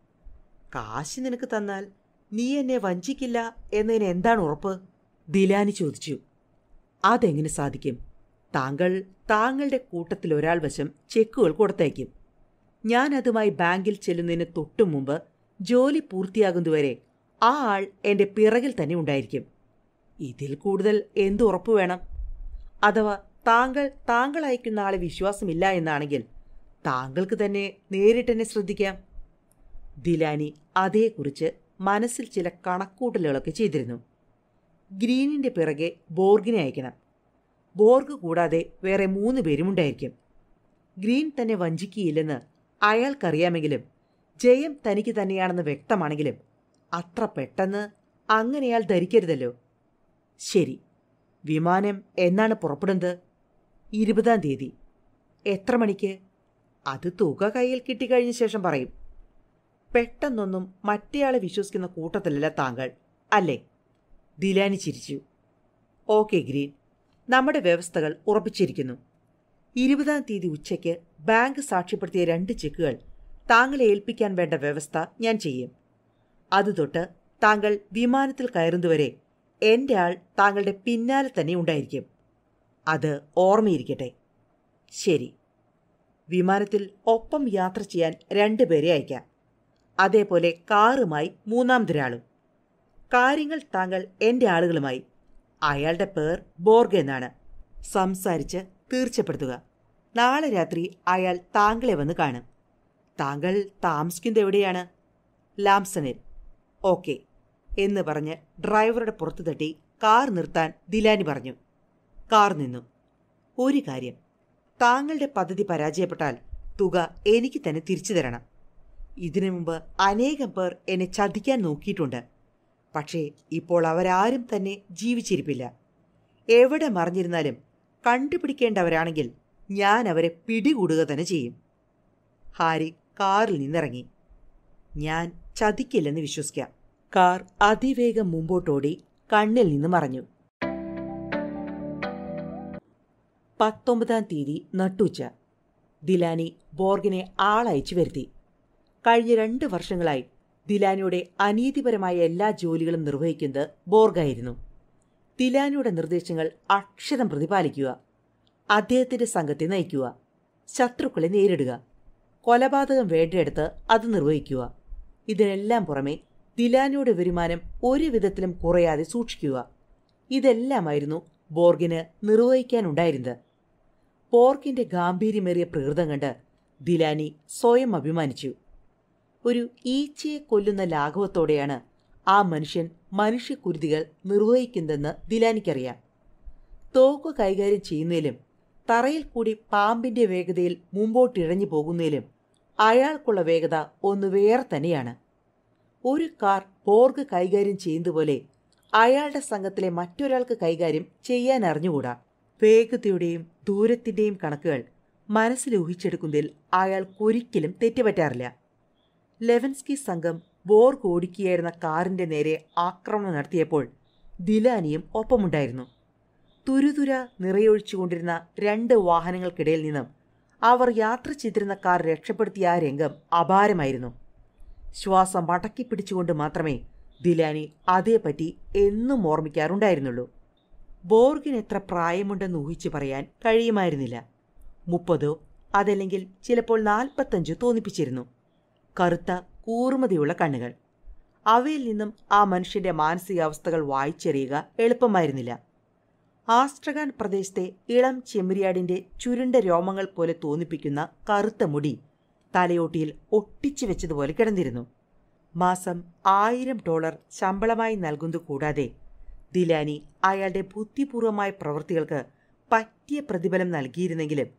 കാശ് നിനക്ക് തന്നാൽ നീ എന്നെ വഞ്ചിക്കില്ല എന്നതിന് എന്താണ് ഉറപ്പ് ദിലാനി ചോദിച്ചു അതെങ്ങനെ സാധിക്കും താങ്കൾ താങ്കളുടെ കൂട്ടത്തിൽ ഒരാൾ വശം ചെക്കുകൾ കൊടുത്തയക്കും ഞാൻ അതുമായി ബാങ്കിൽ ചെല്ലുന്നതിന് തൊട്ടു മുമ്പ് ജോലി പൂർത്തിയാകുന്നതുവരെ ആ ആൾ എൻ്റെ പിറകിൽ തന്നെ ഉണ്ടായിരിക്കും ഇതിൽ കൂടുതൽ എന്ത് ഉറപ്പ് വേണം അഥവാ താങ്കൾ താങ്കൾ അയക്കുന്ന ആളെ വിശ്വാസമില്ല എന്നാണെങ്കിൽ താങ്കൾക്ക് തന്നെ നേരിട്ടെന്നെ ശ്രദ്ധിക്കാം ദിലാനി അതേക്കുറിച്ച് മനസ്സിൽ ചില കണക്കൂട്ടലുകളൊക്കെ ചെയ്തിരുന്നു ഗ്രീനിന്റെ പിറകെ ബോർഗിനെ അയക്കണം ബോർഗ് കൂടാതെ വേറെ മൂന്ന് പേരുമുണ്ടായിരിക്കും ഗ്രീൻ തന്നെ വഞ്ചിക്കുകയില്ലെന്ന് അയാൾക്കറിയാമെങ്കിലും ജയം തനിക്ക് തന്നെയാണെന്ന് വ്യക്തമാണെങ്കിലും അത്ര പെട്ടെന്ന് അങ്ങനെ അയാൾ ധരിക്കരുതല്ലോ ശരി വിമാനം എന്നാണ് പുറപ്പെടുന്നത് ഇരുപതാം തീയതി എത്ര മണിക്ക് അത് തുക കയ്യിൽ കിട്ടിക്കഴിഞ്ഞ ശേഷം പറയും പെട്ടെന്നൊന്നും മറ്റേയാളെ വിശ്വസിക്കുന്ന കൂട്ടത്തിലല്ല താങ്കൾ അല്ലേ ദിലാനി ചിരിച്ചു ഓക്കെ ഗ്രീൻ നമ്മുടെ വ്യവസ്ഥകൾ ഉറപ്പിച്ചിരിക്കുന്നു ഇരുപതാം തീയതി ഉച്ചയ്ക്ക് ബാങ്ക് സാക്ഷ്യപ്പെടുത്തിയ രണ്ട് ചെക്കുകൾ താങ്കളെ ഏൽപ്പിക്കാൻ വേണ്ട വ്യവസ്ഥ ഞാൻ ചെയ്യും അതുതൊട്ട് താങ്കൾ വിമാനത്തിൽ കയറുന്നതുവരെ എൻ്റെ ആൾ താങ്കളുടെ പിന്നാലെ തന്നെ ഉണ്ടായിരിക്കും അത് ഓർമ്മയിരിക്കട്ടെ ശരി വിമാനത്തിൽ ഒപ്പം യാത്ര ചെയ്യാൻ രണ്ടുപേരെ അയക്കാം അതേപോലെ കാറുമായി മൂന്നാമതൊരാളും കാര്യങ്ങൾ താങ്കൾ എൻ്റെ ആളുകളുമായി അയാളുടെ പേർ ബോർഗ് എന്നാണ് സംസാരിച്ച് തീർച്ചപ്പെടുത്തുക നാളെ രാത്രി അയാൾ താങ്കളെ വന്ന് കാണും താങ്കൾ താമസിക്കുന്നത് എവിടെയാണ് ലാംസണിൽ ഓക്കെ എന്ന് പറഞ്ഞ് ഡ്രൈവറുടെ പുറത്തു തട്ടി കാർ നിർത്താൻ ദിലാനി പറഞ്ഞു കാർ നിന്നു ഒരു കാര്യം താങ്കളുടെ പദ്ധതി പരാജയപ്പെട്ടാൽ തുക എനിക്ക് തന്നെ തിരിച്ചു തരണം ഇതിനു മുമ്പ് അനേകം പേർ എന്നെ ചതിക്കാൻ നോക്കിയിട്ടുണ്ട് പക്ഷേ ഇപ്പോൾ അവരാരും തന്നെ ജീവിച്ചിരിപ്പില്ല എവിടെ മറിഞ്ഞിരുന്നാലും കണ്ടുപിടിക്കേണ്ടവരാണെങ്കിൽ ഞാൻ അവരെ പിടികൂടുക തന്നെ ചെയ്യും ഹാരി കാറിൽ നിന്നിറങ്ങി ഞാൻ ചതിക്കില്ലെന്ന് വിശ്വസിക്കാം കാർ അതിവേഗം മുമ്പോട്ടോടി കണ്ണിൽ നിന്ന് മറഞ്ഞു പത്തൊമ്പതാം തീയതി നട്ടുച്ച ദിലാനി ബോർഗിനെ ആളയച്ചു വരുത്തി കഴിഞ്ഞ രണ്ട് വർഷങ്ങളായി ദിലാനിയുടെ അനീതിപരമായ എല്ലാ ജോലികളും നിർവഹിക്കുന്നത് ബോർഗായിരുന്നു ദിലാനിയുടെ നിർദ്ദേശങ്ങൾ അക്ഷരം പ്രതിപാലിക്കുക അദ്ദേഹത്തിന്റെ സംഘത്തെ നയിക്കുക ശത്രുക്കളെ നേരിടുക കൊലപാതകം വേണ്ടയെടുത്ത് അത് നിർവഹിക്കുക ഇതിനെല്ലാം പുറമെ ദിലാനിയുടെ വരുമാനം ഒരു വിധത്തിലും കുറയാതെ സൂക്ഷിക്കുക ഇതെല്ലാമായിരുന്നു ബോർഗിന് നിർവഹിക്കാനുണ്ടായിരുന്നത് ബോർഗിന്റെ ഗാംഭീര്യമേറിയ പ്രകൃതം കണ്ട് ദിലാനി സ്വയം അഭിമാനിച്ചു ഒരു ഈച്ചയെ കൊല്ലുന്ന ലാഘവത്തോടെയാണ് ആ മനുഷ്യൻ മനുഷ്യക്കുരുതികൾ നിർവഹിക്കുന്നതെന്ന് ദിലാനിക്കറിയാം തോക്ക് കൈകാര്യം ചെയ്യുന്നതിലും തറയിൽ കൂടി പാമ്പിന്റെ വേഗതയിൽ മുമ്പോട്ടിഴഞ്ഞു പോകുന്നതിലും അയാൾക്കുള്ള വേഗത ഒന്ന് വേറെ തന്നെയാണ് ഒരു കാർ ബോർഗ് കൈകാര്യം ചെയ്യുന്നതുപോലെ അയാളുടെ സംഘത്തിലെ മറ്റൊരാൾക്ക് കൈകാര്യം ചെയ്യാൻ അറിഞ്ഞുകൂടാ വേഗതയുടെയും ദൂരത്തിന്റെയും കണക്കുകൾ മനസ്സിൽ ഊഹിച്ചെടുക്കുന്നതിൽ അയാൾക്കൊരിക്കലും തെറ്റുപറ്റാറില്ല ലെവൻസ്കി സംഘം ബോർഗ് ഓടിക്കുകയായിരുന്ന കാറിന്റെ നേരെ ആക്രമണം നടത്തിയപ്പോൾ ദിലാനിയും ഒപ്പമുണ്ടായിരുന്നു തുരുതുര നിറയൊഴിച്ചുകൊണ്ടിരുന്ന രണ്ട് വാഹനങ്ങൾക്കിടയിൽ നിന്നും അവർ യാത്ര ചെയ്തിരുന്ന കാർ രക്ഷപ്പെടുത്തിയ ആ രംഗം അപാരമായിരുന്നു ശ്വാസം മടക്കി പിടിച്ചുകൊണ്ട് മാത്രമേ ദിലാനി അതേപ്പറ്റി എന്നും ഓർമ്മിക്കാറുണ്ടായിരുന്നുള്ളൂ ബോർഗിന് എത്ര പ്രായമുണ്ടെന്ന് ഊഹിച്ചു പറയാൻ കഴിയുമായിരുന്നില്ല മുപ്പതോ അതല്ലെങ്കിൽ ചിലപ്പോൾ നാൽപ്പത്തഞ്ചോ തോന്നിപ്പിച്ചിരുന്നു കറുത്ത കൂർമതിയുള്ള കണ്ണുകൾ അവയിൽ നിന്നും ആ മനുഷ്യന്റെ മാനസികാവസ്ഥകൾ വായിച്ചെറിയുക എളുപ്പമായിരുന്നില്ല ആസ്ട്രഗാൻ പ്രദേശത്തെ ഇളം ചെമ്മരിയാടിന്റെ ചുരുണ്ട രോമങ്ങൾ പോലെ തോന്നിപ്പിക്കുന്ന കറുത്ത മുടി തലയോട്ടിയിൽ ഒട്ടിച്ചു വെച്ചതുപോലെ കിടന്നിരുന്നു മാസം ആയിരം ഡോളർ ശമ്പളമായി നൽകുന്നത് കൂടാതെ ദിലാനി അയാളുടെ ബുദ്ധിപൂർവമായ പ്രവൃത്തികൾക്ക് പറ്റിയ പ്രതിഫലം നൽകിയിരുന്നെങ്കിലും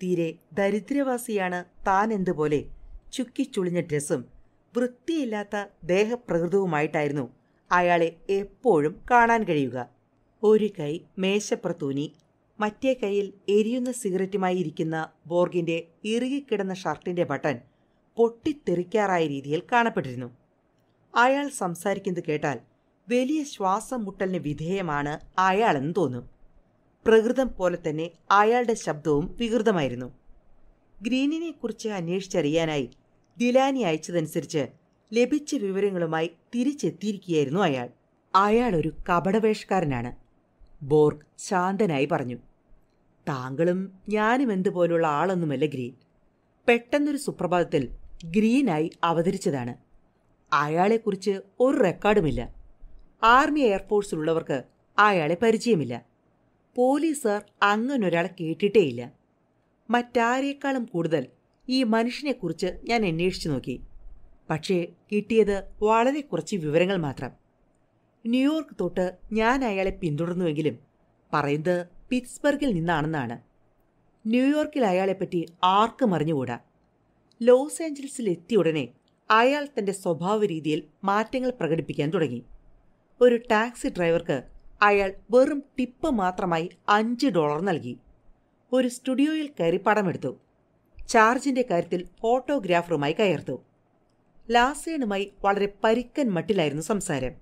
തീരെ ദരിദ്രവാസിയാണ് താൻ എന്തുപോലെ ചുക്കിച്ചുളിഞ്ഞ ഡ്രസ്സും വൃത്തിയില്ലാത്ത ദേഹപ്രകൃതവുമായിട്ടായിരുന്നു അയാളെ എപ്പോഴും കാണാൻ കഴിയുക ഒരു കൈ മേശപ്പുറത്തൂനി മറ്റേ കൈയിൽ എരിയുന്ന സിഗരറ്റുമായി ഇരിക്കുന്ന ബോർഗിന്റെ ഇറുകിക്കിടന്ന ഷർട്ടിന്റെ ബട്ടൺ പൊട്ടിത്തെറിക്കാറായ രീതിയിൽ കാണപ്പെട്ടിരുന്നു അയാൾ സംസാരിക്കുന്നത് കേട്ടാൽ വലിയ ശ്വാസം മുട്ടലിന് വിധേയമാണ് അയാളെന്ന് തോന്നും പ്രകൃതം പോലെ തന്നെ അയാളുടെ ശബ്ദവും വികൃതമായിരുന്നു ഗ്രീനിനെക്കുറിച്ച് അന്വേഷിച്ചറിയാനായി ദിലാനി അയച്ചതനുസരിച്ച് ലഭിച്ച വിവരങ്ങളുമായി തിരിച്ചെത്തിയിരിക്കുകയായിരുന്നു അയാൾ അയാൾ ഒരു കപടവേഷക്കാരനാണ് ബോർഗ് ശാന്തനായി പറഞ്ഞു താങ്കളും ഞാനും എന്തുപോലുള്ള ആളൊന്നുമല്ല ഗ്രീൻ പെട്ടെന്നൊരു സുപ്രഭാതത്തിൽ ഗ്രീനായി അവതരിച്ചതാണ് അയാളെക്കുറിച്ച് ഒരു റെക്കോർഡുമില്ല ആർമി എയർഫോഴ്സിലുള്ളവർക്ക് അയാളെ പരിചയമില്ല പോലീസുകാർ അങ്ങനൊരാളെ കേട്ടിട്ടേയില്ല മറ്റാരേക്കാളും കൂടുതൽ ഈ മനുഷ്യനെക്കുറിച്ച് ഞാൻ അന്വേഷിച്ചു നോക്കി പക്ഷേ കിട്ടിയത് വളരെ കുറച്ച് വിവരങ്ങൾ മാത്രം ന്യൂയോർക്ക് തൊട്ട് ഞാൻ അയാളെ പിന്തുടർന്നുവെങ്കിലും പറയുന്നത് പിറ്റ്സ്ബർഗിൽ നിന്നാണെന്നാണ് ന്യൂയോർക്കിൽ അയാളെപ്പറ്റി ആർക്കും അറിഞ്ഞുകൂടാ ലോസ് ഏഞ്ചൽസിൽ എത്തിയ ഉടനെ അയാൾ തന്റെ സ്വഭാവ രീതിയിൽ മാറ്റങ്ങൾ പ്രകടിപ്പിക്കാൻ തുടങ്ങി ഒരു ടാക്സി ഡ്രൈവർക്ക് അയാൾ വെറും ടിപ്പ് മാത്രമായി അഞ്ച് ഡോളർ നൽകി ഒരു സ്റ്റുഡിയോയിൽ കയറി പടമെടുത്തു ചാർജിന്റെ കാര്യത്തിൽ ഫോട്ടോഗ്രാഫറുമായി കയർത്തു ലാസേണുമായി വളരെ പരിക്കൻ മട്ടിലായിരുന്നു സംസാരം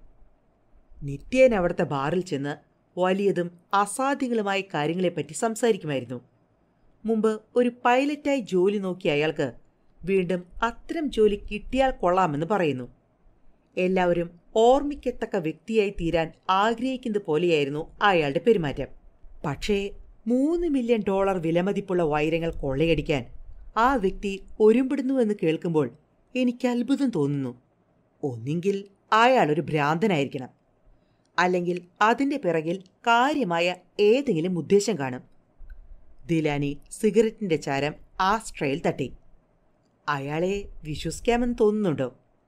നിത്യേന അവിടുത്തെ ബാറിൽ ചെന്ന് വലിയതും അസാധ്യങ്ങളുമായ കാര്യങ്ങളെപ്പറ്റി സംസാരിക്കുമായിരുന്നു മുമ്പ് ഒരു പൈലറ്റായി ജോലി നോക്കിയ അയാൾക്ക് വീണ്ടും അത്തരം ജോലി കിട്ടിയാൽ കൊള്ളാമെന്ന് പറയുന്നു എല്ലാവരും ഓർമ്മിക്കത്തക്ക വ്യക്തിയായി തീരാൻ ആഗ്രഹിക്കുന്നത് പോലെയായിരുന്നു അയാളുടെ പെരുമാറ്റം പക്ഷേ മൂന്ന് മില്യൺ ഡോളർ വിലമതിപ്പുള്ള വൈരങ്ങൾ കൊള്ളയടിക്കാൻ ആ വ്യക്തി ഒരുമ്പിടുന്നുവെന്ന് കേൾക്കുമ്പോൾ എനിക്ക് അത്ഭുതം തോന്നുന്നു ഒന്നെങ്കിൽ അയാൾ ഒരു ഭ്രാന്തനായിരിക്കണം അല്ലെങ്കിൽ അതിന്റെ പിറകിൽ കാര്യമായ ഏതെങ്കിലും ഉദ്ദേശം കാണും ദിലാനി സിഗരറ്റിന്റെ ചാരം ആ സ്ട്രയിൽ തട്ടി അയാളെ വിശ്വസിക്കാമെന്ന് തോന്നുന്നുണ്ടോ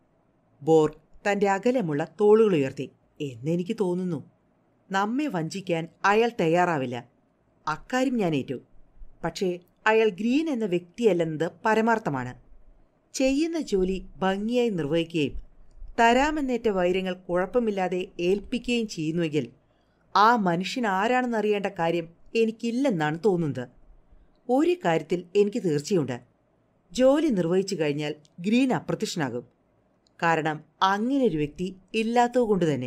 ബോർഗ് തന്റെ അകലമുള്ള തോളുകൾ ഉയർത്തി എന്നെനിക്ക് തോന്നുന്നു നമ്മെ വഞ്ചിക്കാൻ അയാൾ തയ്യാറാവില്ല അക്കാര്യം ഞാൻ ഏറ്റു പക്ഷേ അയാൾ ഗ്രീൻ എന്ന വ്യക്തിയല്ലെന്നത് പരമാർത്ഥമാണ് ചെയ്യുന്ന ജോലി ഭംഗിയായി നിർവഹിക്കുകയും തരാമെന്നേറ്റ വൈരങ്ങൾ കുഴപ്പമില്ലാതെ ഏൽപ്പിക്കുകയും ചെയ്യുന്നുവെങ്കിൽ ആ മനുഷ്യൻ ആരാണെന്നറിയേണ്ട കാര്യം എനിക്കില്ലെന്നാണ് തോന്നുന്നത് ഒരു കാര്യത്തിൽ എനിക്ക് തീർച്ചയുണ്ട് ജോലി നിർവഹിച്ചു കഴിഞ്ഞാൽ ഗ്രീൻ അപ്രത്യക്ഷനാകും കാരണം അങ്ങനെ ഒരു വ്യക്തി ഇല്ലാത്തതുകൊണ്ട് തന്നെ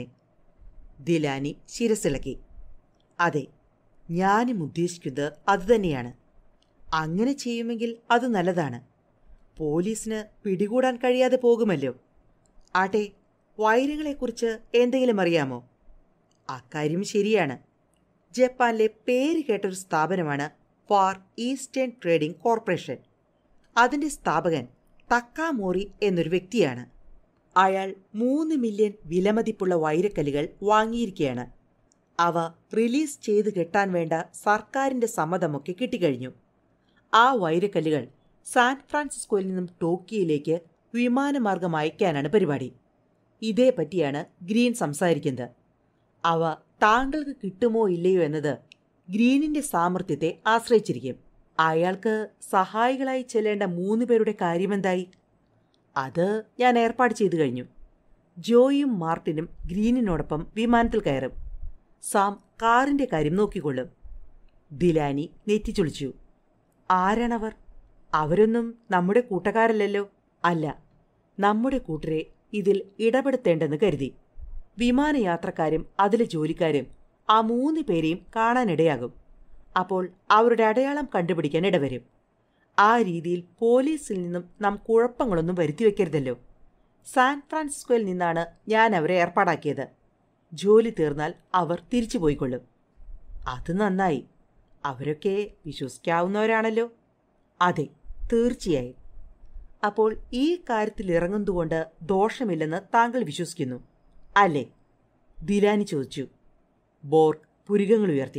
ദിലാനി ശിരസിളക്കി അതെ ഞാനും ഉദ്ദേശിക്കുന്നത് അതുതന്നെയാണ് അങ്ങനെ ചെയ്യുമെങ്കിൽ അത് നല്ലതാണ് പോലീസിന് പിടികൂടാൻ കഴിയാതെ പോകുമല്ലോ ആട്ടെ വൈരങ്ങളെക്കുറിച്ച് എന്തെങ്കിലും അറിയാമോ അക്കാര്യം ശരിയാണ് ജപ്പാനിലെ പേര് കേട്ടൊരു സ്ഥാപനമാണ് ഫാർ ഈസ്റ്റേൺ ട്രേഡിംഗ് കോർപ്പറേഷൻ അതിന്റെ സ്ഥാപകൻ തക്കാമോറി എന്നൊരു വ്യക്തിയാണ് അയാൾ മൂന്ന് മില്യൺ വിലമതിപ്പുള്ള വൈരക്കല്ലുകൾ വാങ്ങിയിരിക്കുകയാണ് അവ റിലീസ് ചെയ്ത് കെട്ടാൻ വേണ്ട സർക്കാരിന്റെ സമ്മതമൊക്കെ കിട്ടിക്കഴിഞ്ഞു ആ വൈരക്കല്ലുകൾ സാൻ ഫ്രാൻസിസ്കോയിൽ നിന്നും ടോക്കിയോയിലേക്ക് വിമാനമാർഗം അയക്കാനാണ് പരിപാടി ഇതേപ്പറ്റിയാണ് ഗ്രീൻ സംസാരിക്കുന്നത് അവ താങ്കൾക്ക് കിട്ടുമോ ഇല്ലയോ എന്നത് ഗ്രീനിന്റെ സാമർഥ്യത്തെ ആശ്രയിച്ചിരിക്കും അയാൾക്ക് സഹായികളായി ചെല്ലേണ്ട മൂന്ന് പേരുടെ കാര്യമെന്തായി അത് ഞാൻ ഏർപ്പാട് ചെയ്തു കഴിഞ്ഞു ജോയും മാർട്ടിനും ഗ്രീനിനോടൊപ്പം വിമാനത്തിൽ കയറും സാം കാറിന്റെ കാര്യം നോക്കിക്കൊള്ളും ദിലാനി നെറ്റിച്ചൊളിച്ചു ആരാണവർ അവരൊന്നും നമ്മുടെ കൂട്ടക്കാരല്ലല്ലോ അല്ല നമ്മുടെ കൂട്ടരെ ഇതിൽ ഇടപെടുത്തേണ്ടെന്ന് കരുതി വിമാനയാത്രക്കാരും അതിലെ ജോലിക്കാരും ആ മൂന്ന് പേരെയും കാണാനിടയാകും അപ്പോൾ അവരുടെ അടയാളം കണ്ടുപിടിക്കാൻ ഇടവരും ആ രീതിയിൽ പോലീസിൽ നിന്നും നാം കുഴപ്പങ്ങളൊന്നും വരുത്തിവെക്കരുതല്ലോ സാൻ ഫ്രാൻസിസ്കോയിൽ നിന്നാണ് ഞാൻ അവരെ ഏർപ്പാടാക്കിയത് ജോലി തീർന്നാൽ അവർ തിരിച്ചു പോയിക്കൊള്ളും അത് നന്നായി അവരൊക്കെ വിശ്വസിക്കാവുന്നവരാണല്ലോ അതെ തീർച്ചയായും അപ്പോൾ ഈ കാര്യത്തിൽ ഇറങ്ങുന്നതുകൊണ്ട് ദോഷമില്ലെന്ന് താങ്കൾ വിശ്വസിക്കുന്നു അല്ലേ ദിലാനി ചോദിച്ചു ബോർഗ് പുരികങ്ങൾ ഉയർത്തി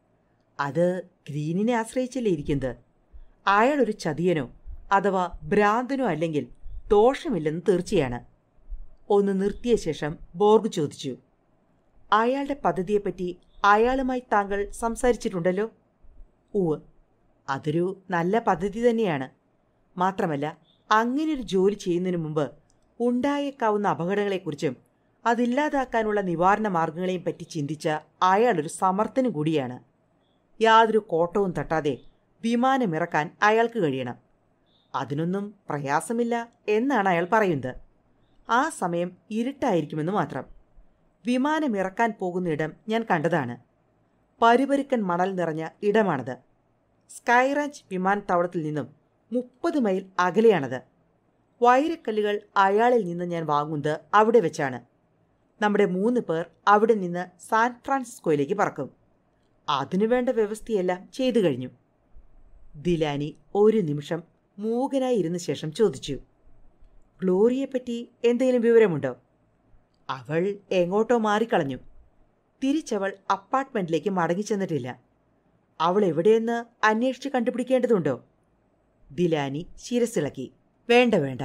അത് ഗ്രീനിനെ ആശ്രയിച്ചല്ലേ ഇരിക്കുന്നത് അയാൾ ഒരു ചതിയനോ അഥവാ ഭ്രാന്തനോ അല്ലെങ്കിൽ ദോഷമില്ലെന്ന് തീർച്ചയാണ് ഒന്ന് നിർത്തിയ ശേഷം ബോർഗ് ചോദിച്ചു അയാളുടെ പദ്ധതിയെപ്പറ്റി അയാളുമായി താങ്കൾ സംസാരിച്ചിട്ടുണ്ടല്ലോ ഉവ് അതൊരു നല്ല പദ്ധതി തന്നെയാണ് മാത്രമല്ല അങ്ങനെയൊരു ജോലി ചെയ്യുന്നതിന് മുമ്പ് ഉണ്ടായേക്കാവുന്ന അപകടങ്ങളെക്കുറിച്ചും അതില്ലാതാക്കാനുള്ള നിവാരണ മാർഗങ്ങളെയും പറ്റി ചിന്തിച്ച അയാളൊരു സമർത്ഥനും കൂടിയാണ് യാതൊരു കോട്ടവും തട്ടാതെ വിമാനമിറക്കാൻ അയാൾക്ക് കഴിയണം അതിനൊന്നും പ്രയാസമില്ല എന്നാണ് അയാൾ പറയുന്നത് ആ സമയം ഇരുട്ടായിരിക്കുമെന്ന് മാത്രം വിമാനമിറക്കാൻ പോകുന്ന ഇടം ഞാൻ കണ്ടതാണ് പരുപരുക്കൻ മണൽ നിറഞ്ഞ ഇടമാണത് സ്കൈറാഞ്ച് വിമാനത്താവളത്തിൽ നിന്നും മുപ്പത് മൈൽ അകലെയാണത് വൈരക്കല്ലുകൾ അയാളിൽ നിന്ന് ഞാൻ വാങ്ങുന്നത് അവിടെ വെച്ചാണ് നമ്മുടെ മൂന്ന് പേർ അവിടെ നിന്ന് സാൻ ഫ്രാൻസിസ്കോയിലേക്ക് പറക്കും അതിനുവേണ്ട വ്യവസ്ഥയെല്ലാം ചെയ്തു കഴിഞ്ഞു ദിലാനി ഒരു നിമിഷം മൂകനായി ഇരുന്ന ശേഷം ചോദിച്ചു ഗ്ലോറിയെപ്പറ്റി എന്തെങ്കിലും വിവരമുണ്ടോ അവൾ എങ്ങോട്ടോ മാറിക്കളഞ്ഞു തിരിച്ചവൾ അപ്പാർട്ട്മെന്റിലേക്ക് മടങ്ങിച്ചെന്നിട്ടില്ല അവൾ എവിടെയെന്ന് അന്വേഷിച്ച് കണ്ടുപിടിക്കേണ്ടതുണ്ടോ ദിലാനി ശിരസിളക്കി വേണ്ട വേണ്ട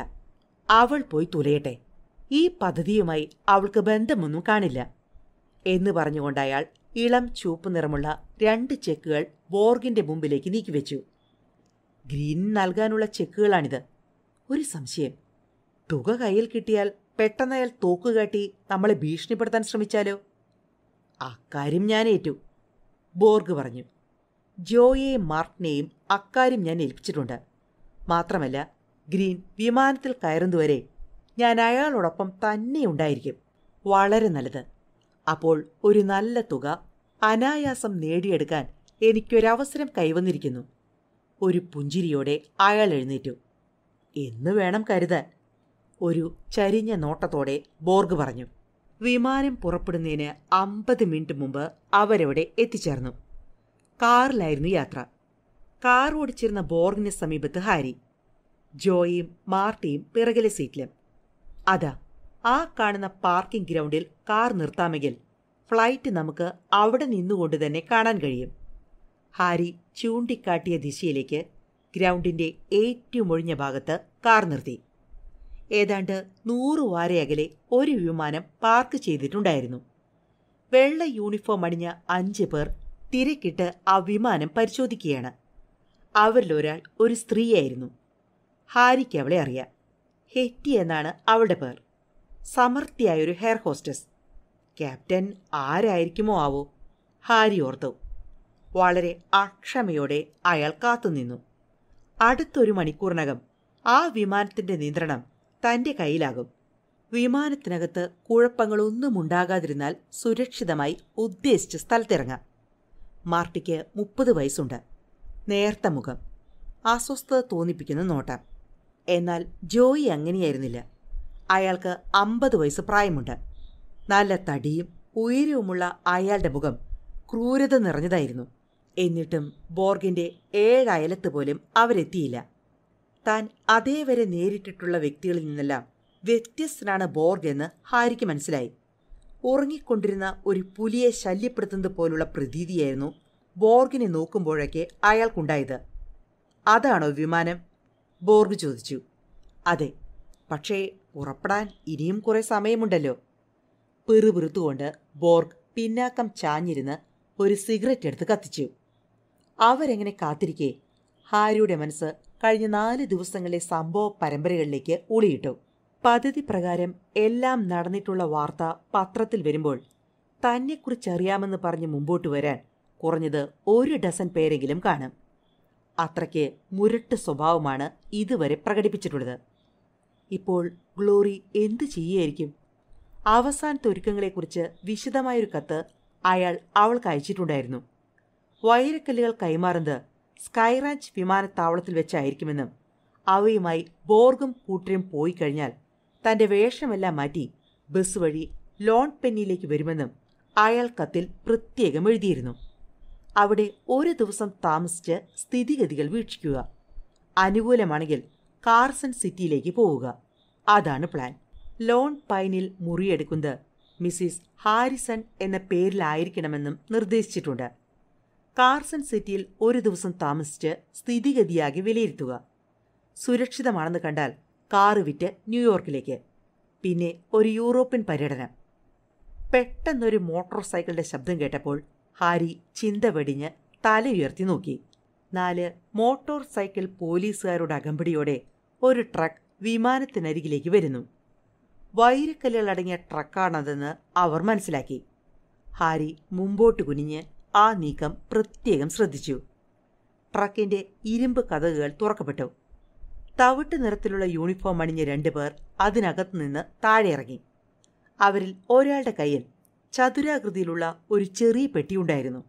അവൾ പോയി തുലയട്ടെ ഈ പദ്ധതിയുമായി അവൾക്ക് ബന്ധമൊന്നും കാണില്ല എന്ന് പറഞ്ഞുകൊണ്ട് അയാൾ ഇളം ചുവപ്പ് നിറമുള്ള രണ്ട് ചെക്കുകൾ ബോർഗിന്റെ മുമ്പിലേക്ക് നീക്കിവെച്ചു ഗ്രീൻ നൽകാനുള്ള ചെക്കുകളാണിത് ഒരു സംശയം തുക കയ്യിൽ കിട്ടിയാൽ പെട്ടെന്ന് അയാൾ തോക്കുകാട്ടി നമ്മളെ ഭീഷണിപ്പെടുത്താൻ ശ്രമിച്ചാലോ അക്കാര്യം ഞാൻ ഏറ്റു ബോർഗ് പറഞ്ഞു ജോയെയും മാർട്ടിനെയും അക്കാര്യം ഞാൻ ഏൽപ്പിച്ചിട്ടുണ്ട് മാത്രമല്ല ഗ്രീൻ വിമാനത്തിൽ കയറുന്നതുവരെ ഞാൻ അയാളോടൊപ്പം തന്നെ ഉണ്ടായിരിക്കും വളരെ നല്ലത് അപ്പോൾ ഒരു നല്ല തുക അനായാസം നേടിയെടുക്കാൻ എനിക്കൊരവസരം കൈവന്നിരിക്കുന്നു ഒരു പുഞ്ചിരിയോടെ അയാൾ എഴുന്നേറ്റു എന്ന് വേണം കരുതാൻ ഒരു ചരിഞ്ഞ നോട്ടത്തോടെ ബോർഗ് പറഞ്ഞു വിമാനം പുറപ്പെടുന്നതിന് അമ്പത് മിനിറ്റ് മുമ്പ് അവരവിടെ എത്തിച്ചേർന്നു കാറിലായിരുന്നു യാത്ര കാർ ഓടിച്ചിരുന്ന ബോർഗിന് സമീപത്ത് ഹാരി ജോയും മാർട്ടിയും പിറകിലെ സീറ്റിലും അതാ ആ കാണുന്ന പാർക്കിംഗ് ഗ്രൗണ്ടിൽ കാർ നിർത്താമെങ്കിൽ ഫ്ലൈറ്റ് നമുക്ക് അവിടെ നിന്നുകൊണ്ട് തന്നെ കാണാൻ കഴിയും ഹാരി ചൂണ്ടിക്കാട്ടിയ ദിശയിലേക്ക് ഗ്രൗണ്ടിന്റെ ഏറ്റവും ഒഴിഞ്ഞ ഭാഗത്ത് കാർ നിർത്തി ഏതാണ്ട് നൂറ് വാരയകലെ ഒരു വിമാനം പാർക്ക് ചെയ്തിട്ടുണ്ടായിരുന്നു വെള്ള യൂണിഫോം അണിഞ്ഞ അഞ്ച് പേർ തിരക്കിട്ട് ആ വിമാനം പരിശോധിക്കുകയാണ് അവരിലൊരാൾ ഒരു സ്ത്രീയായിരുന്നു ഹാരിക്ക് അവളെ അറിയാം ഹെറ്റി എന്നാണ് അവളുടെ പേർ സമർത്ഥിയായൊരു ഹെയർ ഹോസ്റ്റസ് ക്യാപ്റ്റൻ ആരായിരിക്കുമോ ആവോ ഹാരി ഓർത്തു വളരെ അക്ഷമയോടെ അയാൾ കാത്തുനിന്നു അടുത്തൊരു മണിക്കൂറിനകം ആ വിമാനത്തിന്റെ നിയന്ത്രണം തന്റെ കയ്യിലാകും വിമാനത്തിനകത്ത് കുഴപ്പങ്ങളൊന്നും ഉണ്ടാകാതിരുന്നാൽ സുരക്ഷിതമായി ഉദ്ദേശിച്ച സ്ഥലത്തിറങ്ങാം മാർട്ടിക്ക് മുപ്പത് വയസ്സുണ്ട് നേർത്ത മുഖം അസ്വസ്ഥത തോന്നിപ്പിക്കുന്ന നോട്ടം എന്നാൽ ജോയി അങ്ങനെയായിരുന്നില്ല അയാൾക്ക് അമ്പത് വയസ്സ് പ്രായമുണ്ട് നല്ല തടിയും ഉയരവുമുള്ള അയാളുടെ മുഖം ക്രൂരത നിറഞ്ഞതായിരുന്നു എന്നിട്ടും ബോർഗിന്റെ ഏഴയലത്ത് പോലും അവരെത്തിയില്ല താൻ അതേവരെ നേരിട്ടിട്ടുള്ള വ്യക്തികളിൽ നിന്നെല്ലാം വ്യത്യസ്തനാണ് ബോർഗ് എന്ന് ഹാരിക്ക് മനസ്സിലായി ഉറങ്ങിക്കൊണ്ടിരുന്ന ഒരു പുലിയെ ശല്യപ്പെടുത്തുന്നത് പോലുള്ള പ്രതീതിയായിരുന്നു ബോർഗിനെ നോക്കുമ്പോഴൊക്കെ അയാൾക്കുണ്ടായത് അതാണോ വിമാനം ബോർഗ് ചോദിച്ചു അതെ പക്ഷേ പുറപ്പെടാൻ ഇനിയും കുറെ സമയമുണ്ടല്ലോ പിറുപിറുത്തുകൊണ്ട് ബോർഗ് പിന്നാക്കം ചാഞ്ഞിരുന്ന് ഒരു സിഗരറ്റ് എടുത്ത് കത്തിച്ചു അവരെങ്ങനെ കാത്തിരിക്കെ ഹാരിയുടെ മനസ്സ് കഴിഞ്ഞ നാല് ദിവസങ്ങളിലെ സംഭവ പരമ്പരകളിലേക്ക് ഉളിയിട്ടു പദ്ധതി പ്രകാരം എല്ലാം നടന്നിട്ടുള്ള വാർത്ത പത്രത്തിൽ വരുമ്പോൾ തന്നെക്കുറിച്ചറിയാമെന്ന് പറഞ്ഞ് മുമ്പോട്ട് വരാൻ കുറഞ്ഞത് ഒരു ഡസൻ പേരെങ്കിലും കാണും അത്രയ്ക്ക് മുരട്ട് സ്വഭാവമാണ് ഇതുവരെ പ്രകടിപ്പിച്ചിട്ടുള്ളത് ഇപ്പോൾ ഗ്ലോറി എന്തു ചെയ്യായിരിക്കും അവസാനത്തെ ഒരുക്കങ്ങളെക്കുറിച്ച് വിശദമായൊരു കത്ത് അയാൾ അവൾക്ക് അയച്ചിട്ടുണ്ടായിരുന്നു വൈരക്കല്ലുകൾ കൈമാറുന്നത് സ്കൈറാഞ്ച് വിമാനത്താവളത്തിൽ വെച്ചായിരിക്കുമെന്നും അവയുമായി ബോർഗും കൂട്ടരും പോയി കഴിഞ്ഞാൽ തന്റെ വേഷമെല്ലാം മാറ്റി ബസ് വഴി ലോൺ പെന്നിയിലേക്ക് വരുമെന്നും അയാൾ കത്തിൽ പ്രത്യേകം എഴുതിയിരുന്നു അവിടെ ഒരു ദിവസം താമസിച്ച് സ്ഥിതിഗതികൾ വീക്ഷിക്കുക അനുകൂലമാണെങ്കിൽ കാർസൺ സിറ്റിയിലേക്ക് പോവുക അതാണ് പ്ലാൻ ലോൺ പൈനിൽ മുറിയെടുക്കുന്നത് മിസ്സിസ് ഹാരിസൺ എന്ന പേരിലായിരിക്കണമെന്നും നിർദ്ദേശിച്ചിട്ടുണ്ട് കാർസൺ സിറ്റിയിൽ ഒരു ദിവസം താമസിച്ച് സ്ഥിതിഗതിയാകെ വിലയിരുത്തുക സുരക്ഷിതമാണെന്ന് കണ്ടാൽ കാറ് വിറ്റ് ന്യൂയോർക്കിലേക്ക് പിന്നെ ഒരു യൂറോപ്യൻ പര്യടനം പെട്ടെന്നൊരു മോട്ടോർ സൈക്കിളിന്റെ ശബ്ദം കേട്ടപ്പോൾ ഹാരി ചിന്ത വെടിഞ്ഞ് തലയുയർത്തി നോക്കി നാല് മോട്ടോർ സൈക്കിൾ പോലീസുകാരുടെ അകമ്പടിയോടെ ഒരു ട്രക്ക് വിമാനത്തിനരികിലേക്ക് വരുന്നു വൈരക്കല്ലുകളടങ്ങിയ ട്രക്കാണതെന്ന് അവർ മനസ്സിലാക്കി ഹാരി മുമ്പോട്ട് കുനിഞ്ഞ് ആ നീക്കം പ്രത്യേകം ശ്രദ്ധിച്ചു ട്രക്കിന്റെ ഇരുമ്പ് കഥകുകൾ തുറക്കപ്പെട്ടു തവിട്ട് നിറത്തിലുള്ള യൂണിഫോം അണിഞ്ഞ രണ്ടുപേർ അതിനകത്തു നിന്ന് താഴെ ഇറങ്ങി അവരിൽ ഒരാളുടെ കയ്യിൽ ചതുരാകൃതിയിലുള്ള ഒരു ചെറിയ പെട്ടിയുണ്ടായിരുന്നു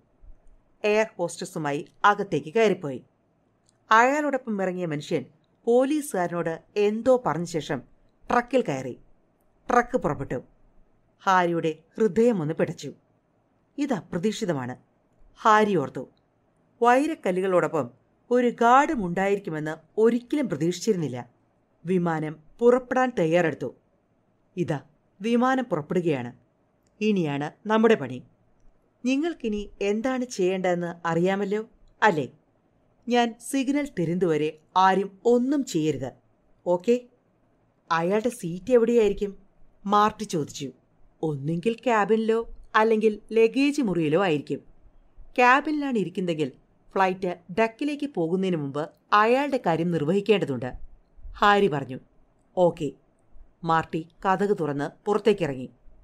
എയർ ഹോസ്റ്റസുമായി അകത്തേക്ക് കയറിപ്പോയി അയാളോടൊപ്പം ഇറങ്ങിയ മനുഷ്യൻ പോലീസുകാരനോട് എന്തോ പറഞ്ഞ ശേഷം ട്രക്കിൽ കയറി ട്രക്ക് പുറപ്പെട്ടു ഹാരിയുടെ ഹൃദയമൊന്ന് പിടച്ചു ഇത് അപ്രതീക്ഷിതമാണ് ഹാരി ഓർത്തു വൈരക്കല്ലുകളോടൊപ്പം ഒരു ഗാർഡും ഉണ്ടായിരിക്കുമെന്ന് ഒരിക്കലും പ്രതീക്ഷിച്ചിരുന്നില്ല വിമാനം പുറപ്പെടാൻ തയ്യാറെടുത്തു ഇതാ വിമാനം പുറപ്പെടുകയാണ് ഇനിയാണ് നമ്മുടെ പണി നിങ്ങൾക്കിനി എന്താണ് ചെയ്യേണ്ടതെന്ന് അറിയാമല്ലോ അല്ലേ ഞാൻ സിഗ്നൽ തരുന്നതുവരെ ആരും ഒന്നും ചെയ്യരുത് ഓക്കെ അയാളുടെ സീറ്റ് എവിടെയായിരിക്കും മാർട്ടി ചോദിച്ചു ഒന്നെങ്കിൽ ക്യാബിനിലോ അല്ലെങ്കിൽ ലഗേജ് മുറിയിലോ ആയിരിക്കും ക്യാബിനിലാണ് ഇരിക്കുന്നതെങ്കിൽ ഫ്ലൈറ്റ് ഡക്കിലേക്ക് പോകുന്നതിന് മുമ്പ് അയാളുടെ കാര്യം നിർവഹിക്കേണ്ടതുണ്ട് ഹാരി പറഞ്ഞു ഓക്കെ മാർട്ടി കഥക് തുറന്ന് പുറത്തേക്കിറങ്ങി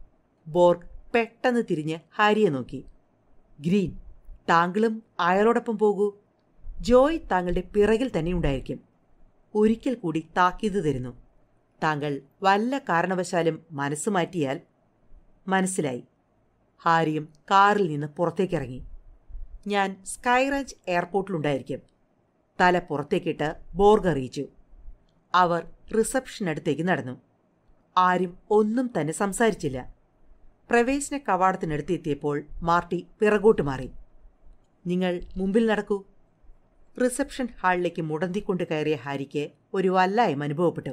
ബോർഗ് പെട്ടെന്ന് തിരിഞ്ഞ് ഹാരിയെ നോക്കി ഗ്രീൻ താങ്കളും അയാളോടൊപ്പം പോകൂ ജോയ് താങ്കളുടെ പിറകിൽ തന്നെ ഉണ്ടായിരിക്കും ഒരിക്കൽ കൂടി താക്കീത് തരുന്നു താങ്കൾ വല്ല കാരണവശാലും മനസ്സ് മാറ്റിയാൽ മനസ്സിലായി ഹാരിയും കാറിൽ നിന്ന് പുറത്തേക്കിറങ്ങി ഞാൻ സ്കൈറാഞ്ച് എയർപോർട്ടിലുണ്ടായിരിക്കും തല പുറത്തേക്കിട്ട് ബോർഗ് അറിയിച്ചു അവർ റിസപ്ഷനടുത്തേക്ക് നടന്നു ആരും ഒന്നും തന്നെ സംസാരിച്ചില്ല പ്രവേശന കവാടത്തിനടുത്ത് എത്തിയപ്പോൾ മാർട്ടി പിറകോട്ട് മാറി നിങ്ങൾ മുമ്പിൽ നടക്കൂ റിസപ്ഷൻ ഹാളിലേക്ക് മുടന്തിക്കൊണ്ട് കയറിയ ഹാരിക്ക് ഒരു വല്ലായ്മ അനുഭവപ്പെട്ടു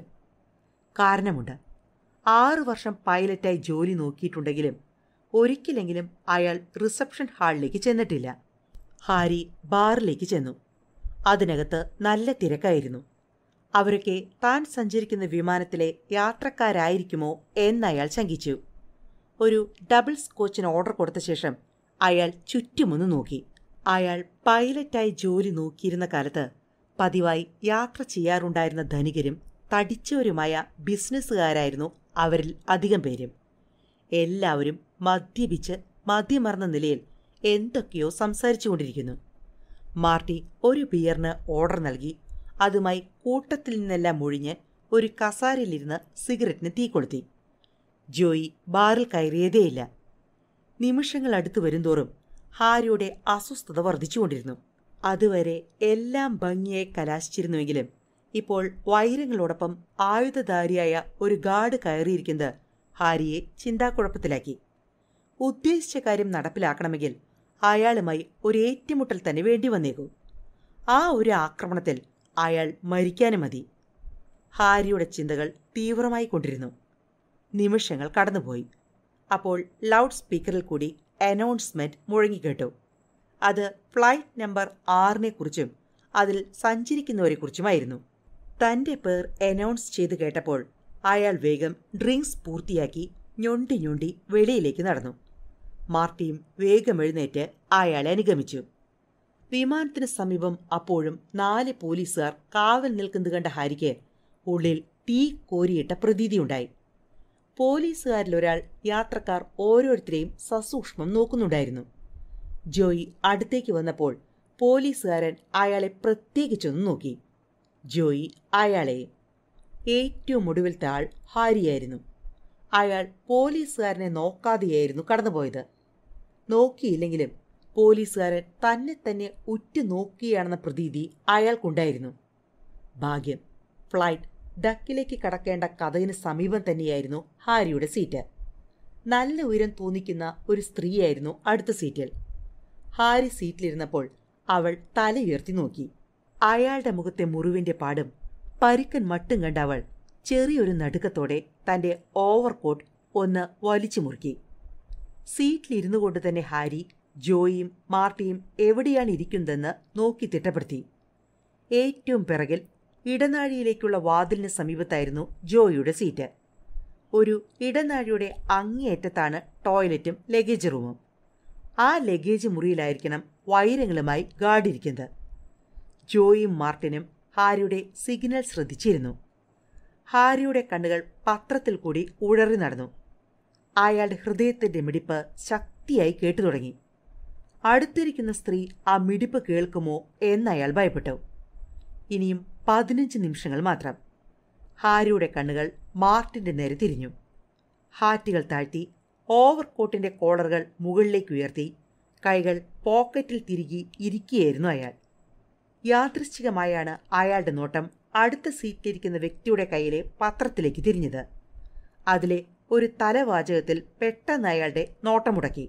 കാരണമുണ്ട് ആറു വർഷം പൈലറ്റായി ജോലി നോക്കിയിട്ടുണ്ടെങ്കിലും ഒരിക്കലെങ്കിലും അയാൾ റിസപ്ഷൻ ഹാളിലേക്ക് ചെന്നിട്ടില്ല ഹാരി ബാറിലേക്ക് ചെന്നു അതിനകത്ത് നല്ല തിരക്കായിരുന്നു അവരൊക്കെ താൻ സഞ്ചരിക്കുന്ന വിമാനത്തിലെ യാത്രക്കാരായിരിക്കുമോ എന്നയാൾ ശങ്കിച്ചു ഒരു ഡബിൾ സ്കോച്ചിന് ഓർഡർ കൊടുത്ത ശേഷം അയാൾ ചുറ്റുമൊന്ന് നോക്കി അയാൾ പൈലറ്റായി ജോലി നോക്കിയിരുന്ന കാലത്ത് പതിവായി യാത്ര ചെയ്യാറുണ്ടായിരുന്ന ധനികരും തടിച്ചവരുമായ ബിസിനസ്സുകാരായിരുന്നു അവരിൽ അധികം പേരും എല്ലാവരും മദ്യപിച്ച് മദ്യമറന്ന നിലയിൽ എന്തൊക്കെയോ സംസാരിച്ചുകൊണ്ടിരിക്കുന്നു മാർട്ടി ഒരു ബിയറിന് ഓർഡർ നൽകി അതുമായി കൂട്ടത്തിൽ നിന്നെല്ലാം ഒഴിഞ്ഞ് ഒരു കസാരയിലിരുന്ന് സിഗരറ്റിന് തീ കൊളുത്തി ജോയി ബാറിൽ കയറിയതേയില്ല നിമിഷങ്ങൾ അടുത്തു വരുംതോറും ഹാരിയുടെ അസ്വസ്ഥത വർദ്ധിച്ചുകൊണ്ടിരുന്നു അതുവരെ എല്ലാം ഭംഗിയായി കലാശിച്ചിരുന്നുവെങ്കിലും ഇപ്പോൾ വൈരങ്ങളോടൊപ്പം ആയുധധാരിയായ ഒരു ഗാർഡ് കയറിയിരിക്കുന്നത് ഹാരിയെ ചിന്താക്കുഴപ്പത്തിലാക്കി ഉദ്ദേശിച്ച കാര്യം നടപ്പിലാക്കണമെങ്കിൽ അയാളുമായി ഒരു ഏറ്റുമുട്ടൽ തന്നെ വേണ്ടി വന്നേക്കൂ ആ ഒരു ആക്രമണത്തിൽ അയാൾ മരിക്കാനും മതി ഹാരിയുടെ ചിന്തകൾ തീവ്രമായി കൊണ്ടിരുന്നു നിമിഷങ്ങൾ കടന്നുപോയി അപ്പോൾ ലൗഡ് സ്പീക്കറിൽ കൂടി അനൗൺസ്മെന്റ് മുഴങ്ങിക്കേട്ടു അത് ഫ്ലൈറ്റ് നമ്പർ ആറിനെക്കുറിച്ചും അതിൽ സഞ്ചരിക്കുന്നവരെക്കുറിച്ചുമായിരുന്നു തന്റെ പേർ അനൗൺസ് ചെയ്ത് കേട്ടപ്പോൾ അയാൾ വേഗം ഡ്രിങ്ക്സ് പൂർത്തിയാക്കി ഞൊണ്ടി ഞൊണ്ടി വെളിയിലേക്ക് നടന്നു മാർട്ടിയും വേഗം എഴുന്നേറ്റ് അയാളെ അനുഗമിച്ചു വിമാനത്തിന് സമീപം അപ്പോഴും നാല് പോലീസുകാർ കാവൽ നിൽക്കുന്നത് കണ്ട ഹാരിക്ക് ഉള്ളിൽ തീ കോരിയിട്ട പ്രതീതിയുണ്ടായി പോലീസുകാരിലൊരാൾ യാത്രക്കാർ ഓരോരുത്തരെയും സസൂക്ഷ്മം നോക്കുന്നുണ്ടായിരുന്നു ജോയി അടുത്തേക്ക് വന്നപ്പോൾ പോലീസുകാരൻ അയാളെ പ്രത്യേകിച്ചൊന്ന് നോക്കി ജോയി അയാളെയും ഏറ്റവും ഒടുവിലത്തെ ആൾ ഹാരിയായിരുന്നു അയാൾ പോലീസുകാരനെ നോക്കാതെയായിരുന്നു കടന്നുപോയത് നോക്കിയില്ലെങ്കിലും പോലീസുകാരൻ തന്നെ തന്നെ ഉറ്റു നോക്കുകയാണെന്ന പ്രതീതി അയാൾക്കുണ്ടായിരുന്നു ഭാഗ്യം ഫ്ലൈറ്റ് ഡക്കിലേക്ക് കടക്കേണ്ട കഥകിന് സമീപം തന്നെയായിരുന്നു ഹാരിയുടെ സീറ്റ് നല്ല ഉയരം തോന്നിക്കുന്ന ഒരു സ്ത്രീയായിരുന്നു അടുത്ത സീറ്റിൽ ഹാരി സീറ്റിലിരുന്നപ്പോൾ അവൾ തല ഉയർത്തി നോക്കി അയാളുടെ മുഖത്തെ മുറിവിന്റെ പാടും പരുക്കൻ മട്ടും കണ്ട അവൾ ചെറിയൊരു നടുക്കത്തോടെ തന്റെ ഓവർകോട്ട് ഒന്ന് വലിച്ചു മുറുക്കി സീറ്റിലിരുന്നു കൊണ്ട് തന്നെ ഹാരി ജോയിയും മാർട്ടിയും എവിടെയാണ് ഇരിക്കുന്നതെന്ന് നോക്കി തിട്ടപ്പെടുത്തി ഏറ്റവും പിറകിൽ ഇടനാഴിയിലേക്കുള്ള വാതിലിന് സമീപത്തായിരുന്നു ജോയിയുടെ സീറ്റ് ഒരു ഇടനാഴിയുടെ അങ്ങേയറ്റത്താണ് ടോയ്ലറ്റും ലഗേജ് റൂമും ആ ലഗേജ് മുറിയിലായിരിക്കണം വൈരങ്ങളുമായി ഗാർഡിരിക്കുന്നത് ജോയും മാർട്ടിനും ഹാരിയുടെ സിഗ്നൽ ശ്രദ്ധിച്ചിരുന്നു ഹാരിയുടെ കണ്ണുകൾ പത്രത്തിൽ കൂടി ഉഴറി നടന്നു അയാളുടെ ഹൃദയത്തിന്റെ മിടിപ്പ് ശക്തിയായി കേട്ടു തുടങ്ങി അടുത്തിരിക്കുന്ന സ്ത്രീ ആ മിടിപ്പ് കേൾക്കുമോ എന്നയാൾ ഭയപ്പെട്ടു ഇനിയും പതിനഞ്ച് നിമിഷങ്ങൾ മാത്രം ഹാരിയുടെ കണ്ണുകൾ മാർട്ടിന്റെ നേരെ തിരിഞ്ഞു ഹാറ്റുകൾ താഴ്ത്തി ഓവർകോട്ടിന്റെ കോളറുകൾ മുകളിലേക്ക് ഉയർത്തി കൈകൾ പോക്കറ്റിൽ തിരികെ ഇരിക്കുകയായിരുന്നു അയാൾ യാദൃശ്ചികമായാണ് അയാളുടെ നോട്ടം അടുത്ത സീറ്റിലിരിക്കുന്ന വ്യക്തിയുടെ കയ്യിലെ പത്രത്തിലേക്ക് തിരിഞ്ഞത് അതിലെ ഒരു തലവാചകത്തിൽ പെട്ടെന്ന് അയാളുടെ നോട്ടമുടക്കി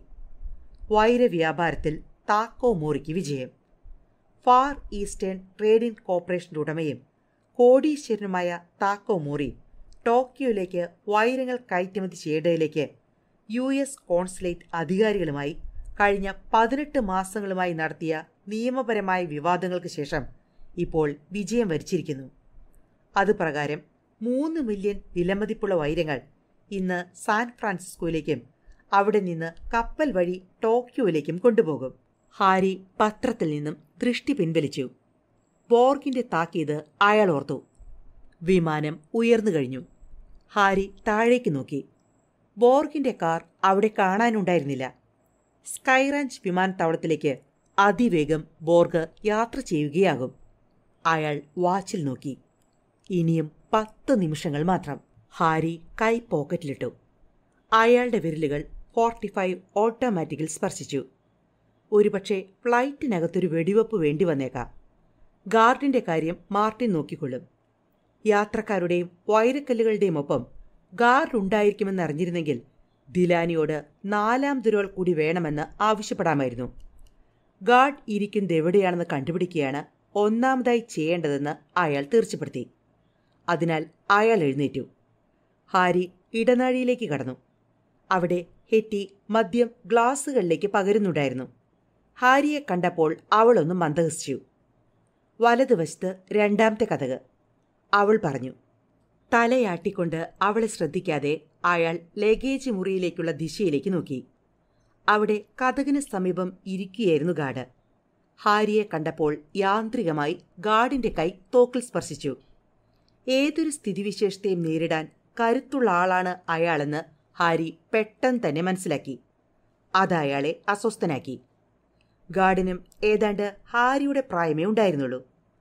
വൈരവ്യാപാരത്തിൽ താക്കോ മോറിക്ക് വിജയം ഫാർ ഈസ്റ്റേൺ ട്രേഡിംഗ് കോർപ്പറേഷന്റെ ഉടമയും കോടീശ്വരനുമായ താക്കോ മോറി ടോക്കിയോയിലേക്ക് വൈരങ്ങൾ കയറ്റുമതി ചെയ്യേണ്ടതിലേക്ക് യു എസ് കോൺസുലേറ്റ് അധികാരികളുമായി കഴിഞ്ഞ പതിനെട്ട് മാസങ്ങളുമായി നടത്തിയ നിയമപരമായ വിവാദങ്ങൾക്ക് ശേഷം ഇപ്പോൾ വിജയം വരിച്ചിരിക്കുന്നു അതുപ്രകാരം മൂന്ന് മില്യൺ വിലമതിപ്പുള്ള വൈരങ്ങൾ ഇന്ന് സാൻ ഫ്രാൻസിസ്കോയിലേക്കും അവിടെ നിന്ന് കപ്പൽ വഴി ടോക്കിയോയിലേക്കും കൊണ്ടുപോകും ഹാരി പത്രത്തിൽ നിന്നും ദൃഷ്ടി പിൻവലിച്ചു ബോർഗിന്റെ താക്കീത് അയാൾ ഓർത്തു വിമാനം ഉയർന്നു കഴിഞ്ഞു ഹാരി താഴേക്ക് നോക്കി ബോർഗിന്റെ കാർ അവിടെ കാണാനുണ്ടായിരുന്നില്ല സ്കൈറാഞ്ച് വിമാനത്താവളത്തിലേക്ക് അതിവേഗം ബോർഗ് യാത്ര ചെയ്യുകയാകും അയാൾ വാച്ചിൽ നോക്കി ഇനിയും പത്ത് നിമിഷങ്ങൾ മാത്രം ഹാരി കൈ പോക്കറ്റിലിട്ടു അയാളുടെ വിരലുകൾ ഫോർട്ടി ഫൈവ് ഓട്ടോമാറ്റിക്കിൽ സ്പർശിച്ചു ഒരുപക്ഷെ ഫ്ലൈറ്റിനകത്തൊരു വെടിവെപ്പ് വേണ്ടി വന്നേക്കാം ഗാർഡിന്റെ കാര്യം മാർട്ടിൻ നോക്കിക്കൊള്ളും യാത്രക്കാരുടെയും വൈരക്കല്ലുകളുടെയും ഒപ്പം ഗാർഡ് ഉണ്ടായിരിക്കുമെന്ന് അറിഞ്ഞിരുന്നെങ്കിൽ ദിലാനിയോട് നാലാം ദുരോൾ കൂടി വേണമെന്ന് ആവശ്യപ്പെടാമായിരുന്നു ഗാർഡ് ഇരിക്കുന്നത് എവിടെയാണെന്ന് കണ്ടുപിടിക്കുകയാണ് ഒന്നാമതായി ചെയ്യേണ്ടതെന്ന് അയാൾ തീർച്ചപ്പെടുത്തി അതിനാൽ അയാൾ എഴുന്നേറ്റു ഹാരി ഇടനാഴിയിലേക്ക് കടന്നു അവിടെ ഹെറ്റി മദ്യം ഗ്ലാസുകളിലേക്ക് പകരുന്നുണ്ടായിരുന്നു ഹാരിയെ കണ്ടപ്പോൾ അവളൊന്ന് മന്ദഹസിച്ചു വലതുവശത്ത് രണ്ടാമത്തെ കഥക് അവൾ പറഞ്ഞു തലയാട്ടിക്കൊണ്ട് അവളെ ശ്രദ്ധിക്കാതെ അയാൾ ലഗേജ് മുറിയിലേക്കുള്ള ദിശയിലേക്ക് നോക്കി അവിടെ കഥകിന് സമീപം ഇരിക്കുകയായിരുന്നു ഗാർഡ് ഹാരിയെ കണ്ടപ്പോൾ യാന്ത്രികമായി ഗാർഡിന്റെ കൈ തോക്കിൽ സ്പർശിച്ചു ഏതൊരു സ്ഥിതിവിശേഷത്തെയും നേരിടാൻ കരുത്തുള്ള ആളാണ് അയാളെന്ന് ഹാരി പെട്ടെന്ന് തന്നെ മനസ്സിലാക്കി അത് അയാളെ അസ്വസ്ഥനാക്കി ഗാർഡിനും ഏതാണ്ട് ഹാരിയുടെ പ്രായമേ ഉണ്ടായിരുന്നുള്ളൂ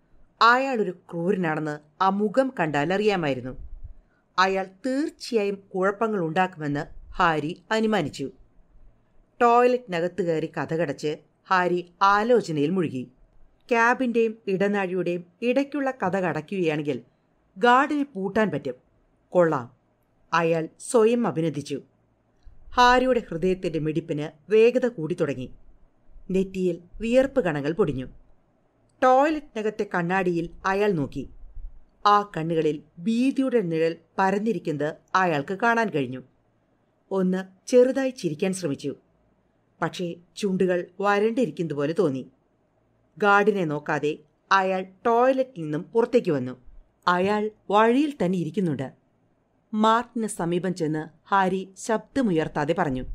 അയാളൊരു ക്രൂരനാണെന്ന് ആ മുഖം കണ്ടാൽ അറിയാമായിരുന്നു അയാൾ തീർച്ചയായും കുഴപ്പങ്ങൾ ഉണ്ടാക്കുമെന്ന് ഹാരി അനുമാനിച്ചു ടോയ്ലറ്റിനകത്ത് കയറി കഥകടച്ച് ഹാരി ആലോചനയിൽ മുഴുകി ക്യാബിന്റെയും ഇടനാഴിയുടെയും ഇടയ്ക്കുള്ള കഥ കടയ്ക്കുകയാണെങ്കിൽ ഗാർഡിനെ പൂട്ടാൻ പറ്റും കൊള്ളാം അയാൾ സ്വയം അഭിനന്ദിച്ചു ഹാരിയുടെ ഹൃദയത്തിന്റെ മിടിപ്പിന് വേഗത കൂടി തുടങ്ങി നെറ്റിയിൽ വിയർപ്പ് കണങ്ങൾ പൊടിഞ്ഞു ടോയ്ലറ്റിനകത്തെ കണ്ണാടിയിൽ അയാൾ നോക്കി ആ കണ്ണുകളിൽ ഭീതിയുടെ നിഴൽ പരന്നിരിക്കുന്നത് അയാൾക്ക് കാണാൻ കഴിഞ്ഞു ഒന്ന് ചെറുതായി ചിരിക്കാൻ ശ്രമിച്ചു പക്ഷേ ചുണ്ടുകൾ വരണ്ടിരിക്കുന്നത് പോലെ തോന്നി ഗാർഡിനെ നോക്കാതെ അയാൾ ടോയ്ലറ്റിൽ നിന്നും പുറത്തേക്ക് വന്നു അയാൾ വഴിയിൽ തന്നെ ഇരിക്കുന്നുണ്ട് മാർട്ടിന് സമീപം ചെന്ന് ഹാരി ശബ്ദമുയർത്താതെ പറഞ്ഞു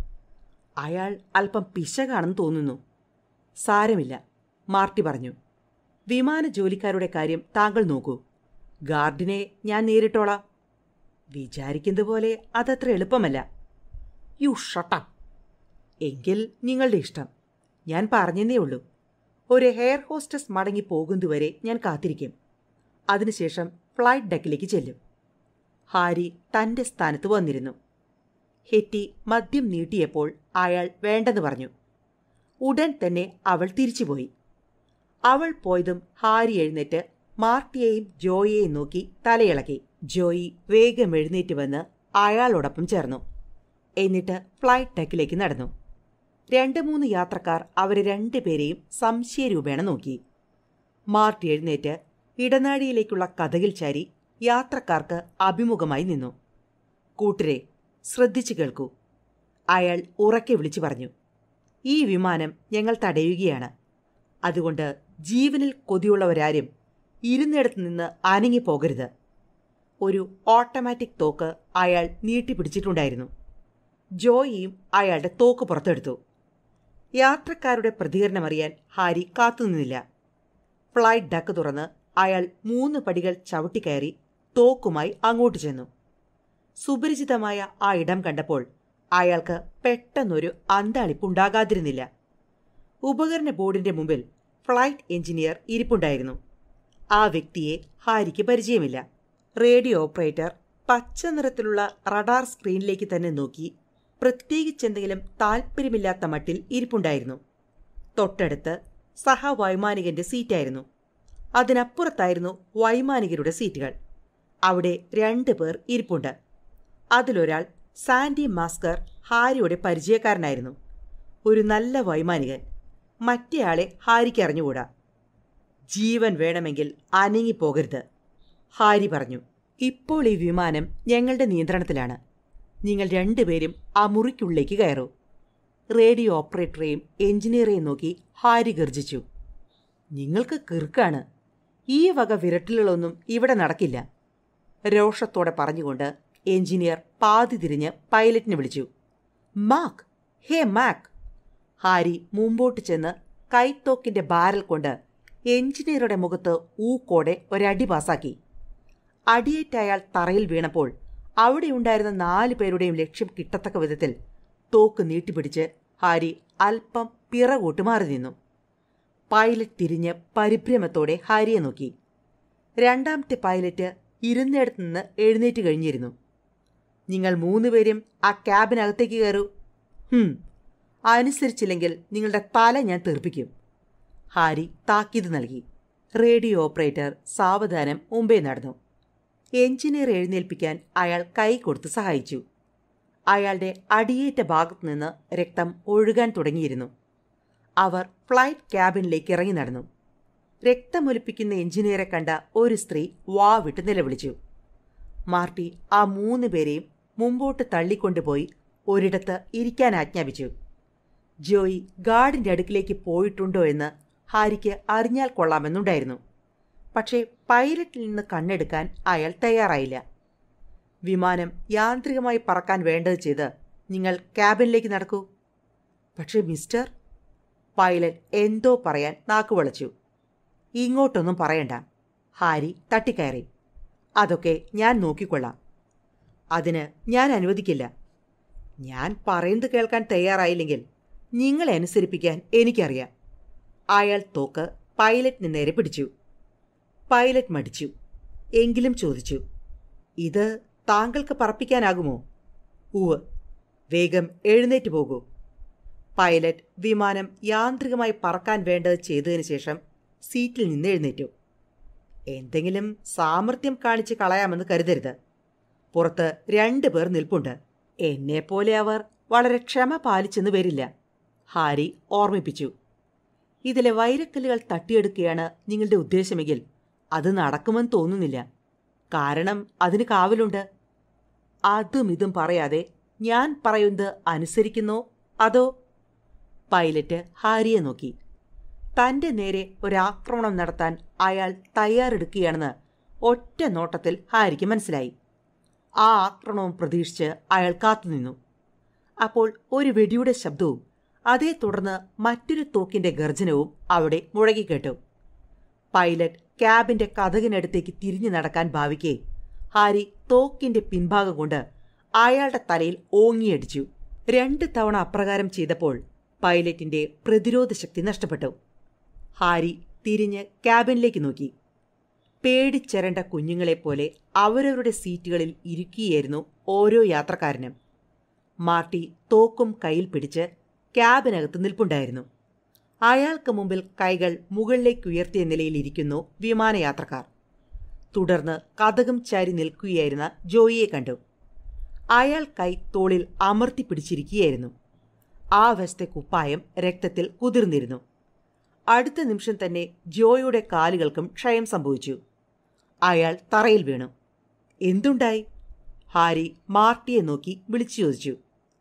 അയാൾ അല്പം പിശകാണെന്ന് തോന്നുന്നു സാരമില്ല മാർട്ടി പറഞ്ഞു വിമാന ജോലിക്കാരുടെ കാര്യം താങ്കൾ നോക്കൂ ഗാർഡിനെ ഞാൻ നേരിട്ടോളാം വിചാരിക്കുന്നത് പോലെ അതത്ര എളുപ്പമല്ല യു ഷട്ടപ്പ് എങ്കിൽ നിങ്ങളുടെ ഇഷ്ടം ഞാൻ പറഞ്ഞതേ ഉള്ളൂ ഒരു ഹെയർ ഹോസ്റ്റസ് മടങ്ങി പോകുന്നതുവരെ ഞാൻ കാത്തിരിക്കും അതിനുശേഷം ഫ്ലൈറ്റ് ഡെക്കിലേക്ക് ചെല്ലും ഹാരി തന്റെ സ്ഥാനത്ത് വന്നിരുന്നു ഹെറ്റി മദ്യം നീട്ടിയപ്പോൾ അയാൾ വേണ്ടെന്ന് പറഞ്ഞു ഉടൻ തന്നെ അവൾ തിരിച്ചുപോയി അവൾ പോയതും ഹാരി എഴുന്നേറ്റ് മാർട്ടിയെയും ജോയിയെയും നോക്കി തലയിളക്കി ജോയി വേഗം എഴുന്നേറ്റ് വന്ന് അയാളോടൊപ്പം ചേർന്നു എന്നിട്ട് ഫ്ലൈറ്റ് ഡെക്കിലേക്ക് നടന്നു രണ്ട് മൂന്ന് യാത്രക്കാർ അവരെ രണ്ടുപേരെയും സംശയരൂപേണ നോക്കി മാർട്ടി എഴുന്നേറ്റ് ഇടനാഴിയിലേക്കുള്ള കഥകിൽ ചാരി യാത്രക്കാർക്ക് അഭിമുഖമായി നിന്നു കൂട്ടരെ ശ്രദ്ധിച്ചു കേൾക്കൂ അയാൾ ഉറക്കെ വിളിച്ചു പറഞ്ഞു ഈ വിമാനം ഞങ്ങൾ തടയുകയാണ് അതുകൊണ്ട് ജീവനിൽ കൊതിയുള്ളവരാരും ഇരുന്നിടത്ത് നിന്ന് അനങ്ങിപ്പോകരുത് ഒരു ഓട്ടോമാറ്റിക് തോക്ക് അയാൾ നീട്ടിപ്പിടിച്ചിട്ടുണ്ടായിരുന്നു ജോയിയും അയാളുടെ തോക്ക് പുറത്തെടുത്തു യാത്രക്കാരുടെ പ്രതികരണമറിയാൻ ഹാരി കാത്തുനിന്നില്ല ഫ്ലൈറ്റ് ഡക്ക് തുറന്ന് അയാൾ മൂന്ന് പടികൾ ചവിട്ടിക്കയറി തോക്കുമായി അങ്ങോട്ട് ചെന്നു സുപരിചിതമായ ആ ഇടം കണ്ടപ്പോൾ അയാൾക്ക് പെട്ടെന്നൊരു അന്താളിപ്പുണ്ടാകാതിരുന്നില്ല ഉപകരണ ബോർഡിന്റെ മുമ്പിൽ ഫ്ലൈറ്റ് എഞ്ചിനീയർ ഇരിപ്പുണ്ടായിരുന്നു ആ വ്യക്തിയെ ഹാരിക്ക് പരിചയമില്ല റേഡിയോ ഓപ്പറേറ്റർ പച്ച നിറത്തിലുള്ള റഡാർ സ്ക്രീനിലേക്ക് തന്നെ നോക്കി പ്രത്യേകിച്ചെന്തെങ്കിലും താൽപ്പര്യമില്ലാത്ത മട്ടിൽ ഇരിപ്പുണ്ടായിരുന്നു തൊട്ടടുത്ത് സഹവൈമാനികന്റെ സീറ്റായിരുന്നു അതിനപ്പുറത്തായിരുന്നു വൈമാനികരുടെ സീറ്റുകൾ അവിടെ രണ്ട് പേർ ഇരിപ്പുണ്ട് അതിലൊരാൾ സാൻഡി മാസ്കർ ഹാരിയുടെ പരിചയക്കാരനായിരുന്നു ഒരു നല്ല വൈമാനികൻ മറ്റേയാളെ ഹാരിക്ക് അറിഞ്ഞുകൂടാ ജീവൻ വേണമെങ്കിൽ അനങ്ങിപ്പോകരുത് ഹാരി പറഞ്ഞു ഇപ്പോൾ ഈ വിമാനം ഞങ്ങളുടെ നിയന്ത്രണത്തിലാണ് നിങ്ങൾ രണ്ടുപേരും ആ മുറിക്കുള്ളിലേക്ക് കയറൂ റേഡിയോ ഓപ്പറേറ്ററെയും എഞ്ചിനീയറെയും നോക്കി ഹാരി ഗർജിച്ചു നിങ്ങൾക്ക് കിറുക്കാണ് ഈ വക വിരട്ടലുകളൊന്നും ഇവിടെ നടക്കില്ല രോഷത്തോടെ പറഞ്ഞുകൊണ്ട് എഞ്ചിനീയർ പാതി തിരിഞ്ഞ് പൈലറ്റിനെ വിളിച്ചു മാക് ഹേ മാക് ഹാരി മുമ്പോട്ട് ചെന്ന് കൈത്തോക്കിന്റെ ബാരൽ കൊണ്ട് എഞ്ചിനീയറുടെ മുഖത്ത് ഊക്കോടെ ഒരടി പാസാക്കി അടിയേറ്റ അയാൾ തറയിൽ വീണപ്പോൾ അവിടെയുണ്ടായിരുന്ന നാല് പേരുടെയും ലക്ഷ്യം കിട്ടത്തക്ക വിധത്തിൽ തോക്ക് നീട്ടിപ്പിടിച്ച് ഹാരി അല്പം പിറകോട്ട് മാറി നിന്നു പൈലറ്റ് തിരിഞ്ഞ് പരിഭ്രമത്തോടെ ഹാരിയെ നോക്കി രണ്ടാമത്തെ പൈലറ്റ് ഇരുന്നിടത്ത് നിന്ന് എഴുന്നേറ്റ് കഴിഞ്ഞിരുന്നു നിങ്ങൾ മൂന്നുപേരും ആ ക്യാബിനകത്തേക്ക് കയറൂ ഹും അനുസരിച്ചില്ലെങ്കിൽ നിങ്ങളുടെ തല ഞാൻ തെറിപ്പിക്കും ഹാരി താക്കീത് നൽകി റേഡിയോ ഓപ്പറേറ്റർ സാവധാനം മുമ്പേ നടന്നു എഞ്ചിനീയർ എഴുന്നേൽപ്പിക്കാൻ അയാൾ കൈ കൊടുത്ത് സഹായിച്ചു അയാളുടെ അടിയേറ്റ ഭാഗത്തു നിന്ന് രക്തം ഒഴുകാൻ തുടങ്ങിയിരുന്നു അവർ ഫ്ലൈറ്റ് ക്യാബിനിലേക്ക് ഇറങ്ങി നടന്നു രക്തമൊലിപ്പിക്കുന്ന എഞ്ചിനീയറെ കണ്ട ഒരു സ്ത്രീ വാവിട്ട് നിലവിളിച്ചു മാർട്ടി ആ മൂന്ന് പേരെയും മുമ്പോട്ട് തള്ളിക്കൊണ്ടുപോയി ഒരിടത്ത് ഇരിക്കാൻ ആജ്ഞാപിച്ചു ജോയി ഗാർഡിന്റെ അടുക്കിലേക്ക് പോയിട്ടുണ്ടോ എന്ന് ഹാരിക്ക് അറിഞ്ഞാൽ കൊള്ളാമെന്നുണ്ടായിരുന്നു പക്ഷേ പൈലറ്റിൽ നിന്ന് കണ്ണെടുക്കാൻ അയാൾ തയ്യാറായില്ല വിമാനം യാന്ത്രികമായി പറക്കാൻ വേണ്ടത് ചെയ്ത് നിങ്ങൾ ക്യാബിനിലേക്ക് നടക്കൂ പക്ഷേ മിസ്റ്റർ പൈലറ്റ് എന്തോ പറയാൻ നാക്കുവളച്ചു ഇങ്ങോട്ടൊന്നും പറയണ്ട ഹാരി തട്ടിക്കയറി അതൊക്കെ ഞാൻ നോക്കിക്കൊള്ളാം അതിന് ഞാൻ അനുവദിക്കില്ല ഞാൻ പറയുന്നത് കേൾക്കാൻ തയ്യാറായില്ലെങ്കിൽ നിങ്ങളെ അനുസരിപ്പിക്കാൻ എനിക്കറിയാം അയാൾ തോക്ക് പൈലറ്റിന് നേരെ പിടിച്ചു പൈലറ്റ് മടിച്ചു എങ്കിലും ചോദിച്ചു ഇത് താങ്കൾക്ക് പറപ്പിക്കാനാകുമോ ഉവ് വേഗം എഴുന്നേറ്റ് പോകൂ പൈലറ്റ് വിമാനം യാന്ത്രികമായി പറക്കാൻ വേണ്ടത് ചെയ്തതിനു ശേഷം സീറ്റിൽ നിന്ന് എഴുന്നേറ്റു എന്തെങ്കിലും സാമർഥ്യം കാണിച്ച് കളയാമെന്ന് കരുതരുത് പുറത്ത് രണ്ടു പേർ നിൽപ്പുണ്ട് എന്നെപ്പോലെ അവർ വളരെ ക്ഷമ പാലിച്ചെന്ന് വരില്ല ഹാരി ഓർമ്മിപ്പിച്ചു ഇതിലെ വൈരക്കല്ലുകൾ തട്ടിയെടുക്കുകയാണ് നിങ്ങളുടെ ഉദ്ദേശമെങ്കിൽ അത് നടക്കുമെന്ന് തോന്നുന്നില്ല കാരണം അതിന് കാവലുണ്ട് അതും ഇതും പറയാതെ ഞാൻ പറയുന്നത് അനുസരിക്കുന്നോ അതോ പൈലറ്റ് ഹാരിയെ നോക്കി തന്റെ നേരെ ഒരാക്രമണം നടത്താൻ അയാൾ തയ്യാറെടുക്കുകയാണെന്ന് ഒറ്റ നോട്ടത്തിൽ ഹാരിക്ക് മനസ്സിലായി ആ ആക്രമണം പ്രതീക്ഷിച്ച് അയാൾ കാത്തുനിന്നു അപ്പോൾ ഒരു വെടിയുടെ ശബ്ദവും അതേ തുടർന്ന് മറ്റൊരു തോക്കിന്റെ ഗർജനവും അവിടെ മുഴകിക്കേട്ടു പൈലറ്റ് ക്യാബിന്റെ കഥകിനടുത്തേക്ക് തിരിഞ്ഞു നടക്കാൻ ഭാവിക്കെ ഹാരി തോക്കിന്റെ പിൻഭാഗം കൊണ്ട് അയാളുടെ തലയിൽ ഓങ്ങിയടിച്ചു രണ്ട് തവണ അപ്രകാരം ചെയ്തപ്പോൾ പൈലറ്റിന്റെ പ്രതിരോധ ശക്തി നഷ്ടപ്പെട്ടു ഹാരി തിരിഞ്ഞ് ക്യാബിനിലേക്ക് നോക്കി പേടിച്ചരണ്ട കുഞ്ഞുങ്ങളെപ്പോലെ അവരവരുടെ സീറ്റുകളിൽ ഇരിക്കുകയായിരുന്നു ഓരോ യാത്രക്കാരനും മാർട്ടി തോക്കും കയ്യിൽ പിടിച്ച് ക്യാബിനകത്ത് നിൽപ്പുണ്ടായിരുന്നു അയാൾക്ക് മുമ്പിൽ കൈകൾ മുകളിലേക്ക് ഉയർത്തിയ നിലയിൽ ഇരിക്കുന്നു വിമാനയാത്രക്കാർ തുടർന്ന് കഥകം ചാരി നിൽക്കുകയായിരുന്ന ജോയിയെ കണ്ടു അയാൾ കൈ തോളിൽ അമർത്തി പിടിച്ചിരിക്കുകയായിരുന്നു ആ വശത്തെ കുപ്പായം രക്തത്തിൽ കുതിർന്നിരുന്നു അടുത്ത നിമിഷം തന്നെ ജോയുടെ കാലുകൾക്കും ക്ഷയം സംഭവിച്ചു അയാൾ തറയിൽ വീണു എന്തുണ്ടായി ഹാരി മാർട്ടിയെ നോക്കി വിളിച്ചു ചോദിച്ചു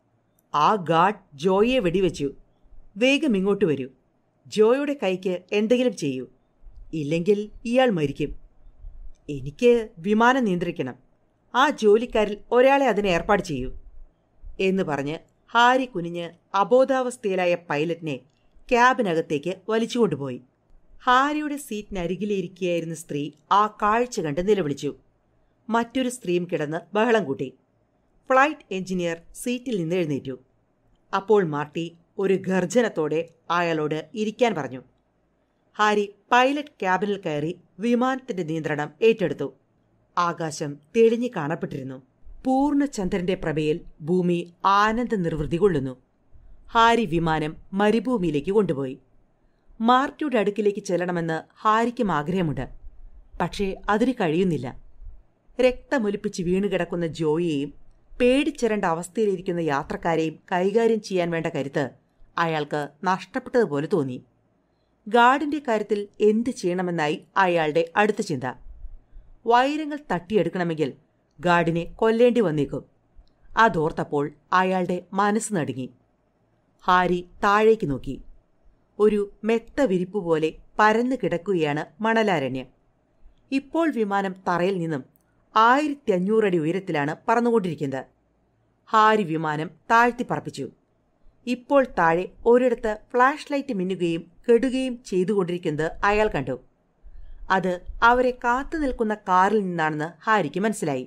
ആ ഗാർഡ് ജോയെ വെടിവെച്ചു വേഗം ഇങ്ങോട്ട് വരൂ ജോയുടെ കൈക്ക് എന്തെങ്കിലും ചെയ്യൂ ഇല്ലെങ്കിൽ ഇയാൾ മരിക്കും എനിക്ക് വിമാനം നിയന്ത്രിക്കണം ആ ജോലിക്കാരിൽ ഒരാളെ അതിന് ഏർപ്പാട് ചെയ്യൂ എന്ന് പറഞ്ഞ് ഹാരി കുനിഞ്ഞ് അബോധാവസ്ഥയിലായ പൈലറ്റിനെ ക്യാബിനകത്തേക്ക് വലിച്ചുകൊണ്ടുപോയി ഹാരിയുടെ സീറ്റിനരികിലിരിക്കുകയായിരുന്ന സ്ത്രീ ആ കാഴ്ച കണ്ട് നിലവിളിച്ചു മറ്റൊരു സ്ത്രീയും കിടന്ന് ബഹളം കൂട്ടി ഫ്ലൈറ്റ് എഞ്ചിനീയർ സീറ്റിൽ നിന്ന് എഴുന്നേറ്റു അപ്പോൾ മാർട്ടി ഒരു ഗർജനത്തോടെ അയാളോട് ഇരിക്കാൻ പറഞ്ഞു ഹാരി പൈലറ്റ് ക്യാബിനിൽ കയറി വിമാനത്തിന്റെ നിയന്ത്രണം ഏറ്റെടുത്തു ആകാശം തെളിഞ്ഞു കാണപ്പെട്ടിരുന്നു പൂർണ്ണചന്ദ്രന്റെ പ്രഭയിൽ ഭൂമി ആനന്ദ നിർവൃതി കൊള്ളുന്നു ഹാരി വിമാനം മരുഭൂമിയിലേക്ക് കൊണ്ടുപോയി മാർട്ടിയുടെ അടുക്കിലേക്ക് ചെല്ലണമെന്ന് ഹാരിക്കും ആഗ്രഹമുണ്ട് പക്ഷേ അതിന് കഴിയുന്നില്ല രക്തമൊലിപ്പിച്ച് വീണുകിടക്കുന്ന ജോയിയെയും പേടിച്ചിരണ്ട അവസ്ഥയിലിരിക്കുന്ന യാത്രക്കാരെയും കൈകാര്യം ചെയ്യാൻ വേണ്ട കരുത്ത് അയാൾക്ക് നഷ്ടപ്പെട്ടതുപോലെ തോന്നി ഗാർഡിന്റെ കാര്യത്തിൽ എന്ത് ചെയ്യണമെന്നായി അയാളുടെ അടുത്ത ചിന്ത വൈരങ്ങൾ തട്ടിയെടുക്കണമെങ്കിൽ ഗാർഡിനെ കൊല്ലേണ്ടി വന്നേക്കും അതോർത്തപ്പോൾ അയാളുടെ മനസ്സ് നടുങ്ങി ഹാരി താഴേക്ക് നോക്കി ഒരു മെത്ത വിരിപ്പ് പോലെ പരന്നു കിടക്കുകയാണ് മണലാരണ്യം ഇപ്പോൾ വിമാനം തറയിൽ നിന്നും ആയിരത്തി അഞ്ഞൂറടി ഉയരത്തിലാണ് പറന്നുകൊണ്ടിരിക്കുന്നത് ഹാരി വിമാനം താഴ്ത്തി പറപ്പിച്ചു ഇപ്പോൾ താഴെ ഒരിടത്ത് ഫ്ലാഷ് ലൈറ്റ് മിന്നുകയും കെടുകയും ചെയ്തുകൊണ്ടിരിക്കുന്നത് അയാൾ കണ്ടു അത് അവരെ കാത്തു നിൽക്കുന്ന കാറിൽ നിന്നാണെന്ന് ഹാരിക്ക് മനസ്സിലായി